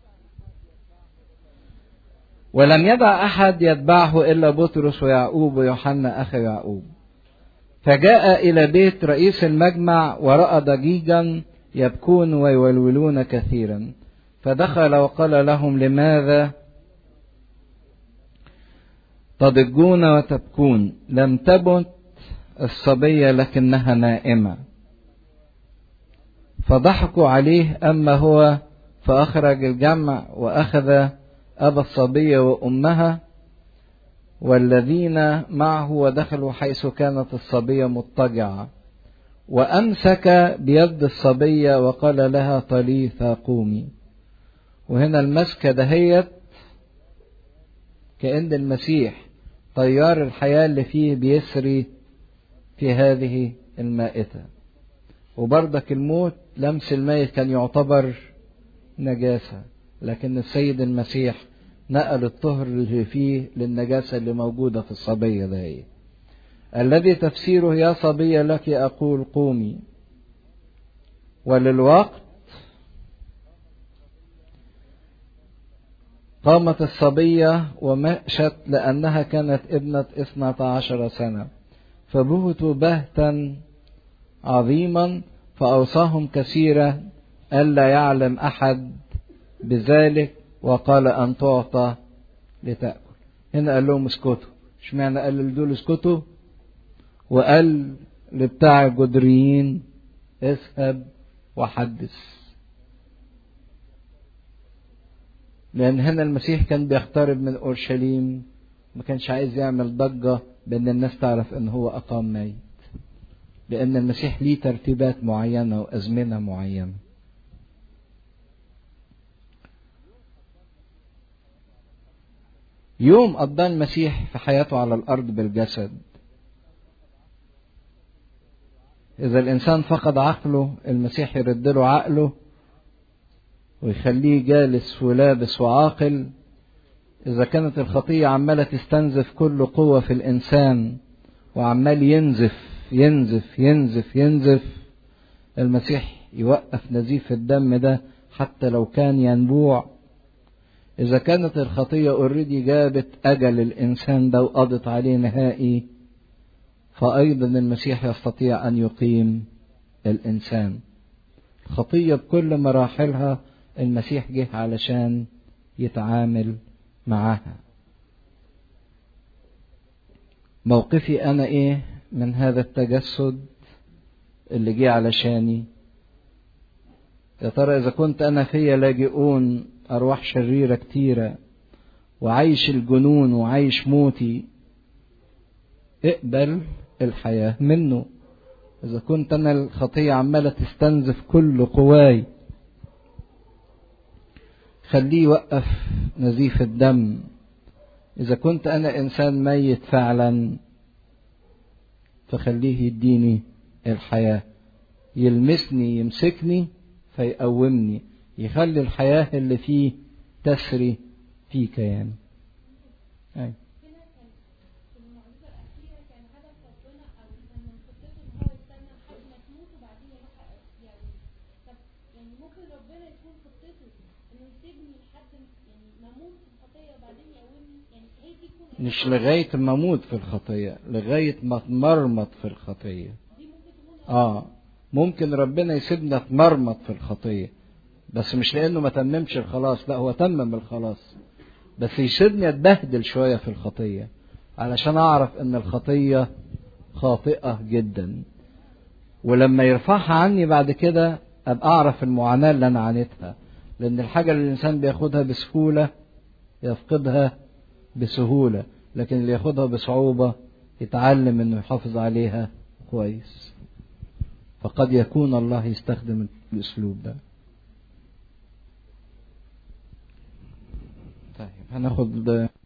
ولم يدع أحد يتبعه إلا بطرس ويعقوب ويوحنا أخي يعقوب فجاء إلى بيت رئيس المجمع ورأى ضجيجا يبكون ويولولون كثيرا فدخل وقال لهم لماذا تضجون وتبكون لم تبت الصبية لكنها نائمة فضحكوا عليه أما هو فأخرج الجمع وأخذ أبا الصبية وأمها والذين معه ودخلوا حيث كانت الصبية مضطجعة وأمسك بيد الصبية وقال لها طليثة قومي وهنا المسكة دهيت كأن المسيح طيار الحياة اللي فيه بيسري في هذه المائتة وبرضك الموت لمس الميت كان يعتبر نجاسة لكن السيد المسيح نقل الطهر اللي فيه للنجاسة اللي موجودة في الصبية ده الذي تفسيره يا صبية لك أقول قومي وللوقت قامت الصبية ومشت لأنها كانت ابنة اثنة عشر سنة فبهتوا بهتا عظيما فأوصاهم كثيرا ألا يعلم أحد بذلك وقال أن تعطى لتأكل هنا قال لهم اسكتوا اشمعنى قال لدول اسكتوا وقال لبتاع الجدريين اذهب وحدث لأن هنا المسيح كان بيقترب من أورشليم ما كانش عايز يعمل ضجة بأن الناس تعرف أن هو أقام ميت لأن المسيح ليه ترتيبات معينة وأزمنة معينة يوم قضاه المسيح في حياته على الأرض بالجسد إذا الإنسان فقد عقله المسيح يرد له عقله ويخليه جالس ولابس وعاقل إذا كانت الخطية عمالة تستنزف كل قوة في الإنسان وعمال ينزف ينزف ينزف ينزف المسيح يوقف نزيف الدم ده حتى لو كان ينبوع إذا كانت الخطية اوريدي جابت أجل الإنسان ده وقضت عليه نهائي فأيضا المسيح يستطيع أن يقيم الإنسان الخطية بكل مراحلها المسيح جه علشان يتعامل معاها موقفي انا ايه من هذا التجسد اللي جه علشاني يا ترى اذا كنت انا فيا لاجئون ارواح شريره كتيره وعايش الجنون وعايش موتي اقبل الحياه منه اذا كنت انا الخطيه عماله تستنزف كل قواي خليه يوقف نزيف الدم اذا كنت انا انسان ميت فعلا فخليه يديني الحياه يلمسني يمسكني فيقومني يخلي الحياه اللي فيه تسري في كياني أي. هنا كان في المعجزة الأخيرة كان هدف ربنا أو كان من خطته إن هو يستنى لحد ما تموت وبعدين يروح يعني طب يعني ممكن ربنا يكون خطته إنه يسيبني لحد يعني ما أموت في الخطية وبعدين يقومني يعني هي دي تكون مش لغايه ما اموت في الخطيه لغايه ما اتمرمط في الخطيه دي ممكن تكون اه ممكن ربنا يسيبنا اتمرمط في الخطيه بس مش لانه ما تممش الخلاص لا هو تمم الخلاص بس يسيبني اتبهدل شويه في الخطيه علشان اعرف ان الخطيه خاطئه جدا ولما يرفعها عني بعد كده ابقى اعرف المعاناه اللي انا عانيتها لان الحاجه اللي الانسان بياخدها بسهوله يفقدها بسهوله لكن اللي ياخدها بصعوبه يتعلم انه يحافظ عليها كويس فقد يكون الله يستخدم الاسلوب ده طيب هناخد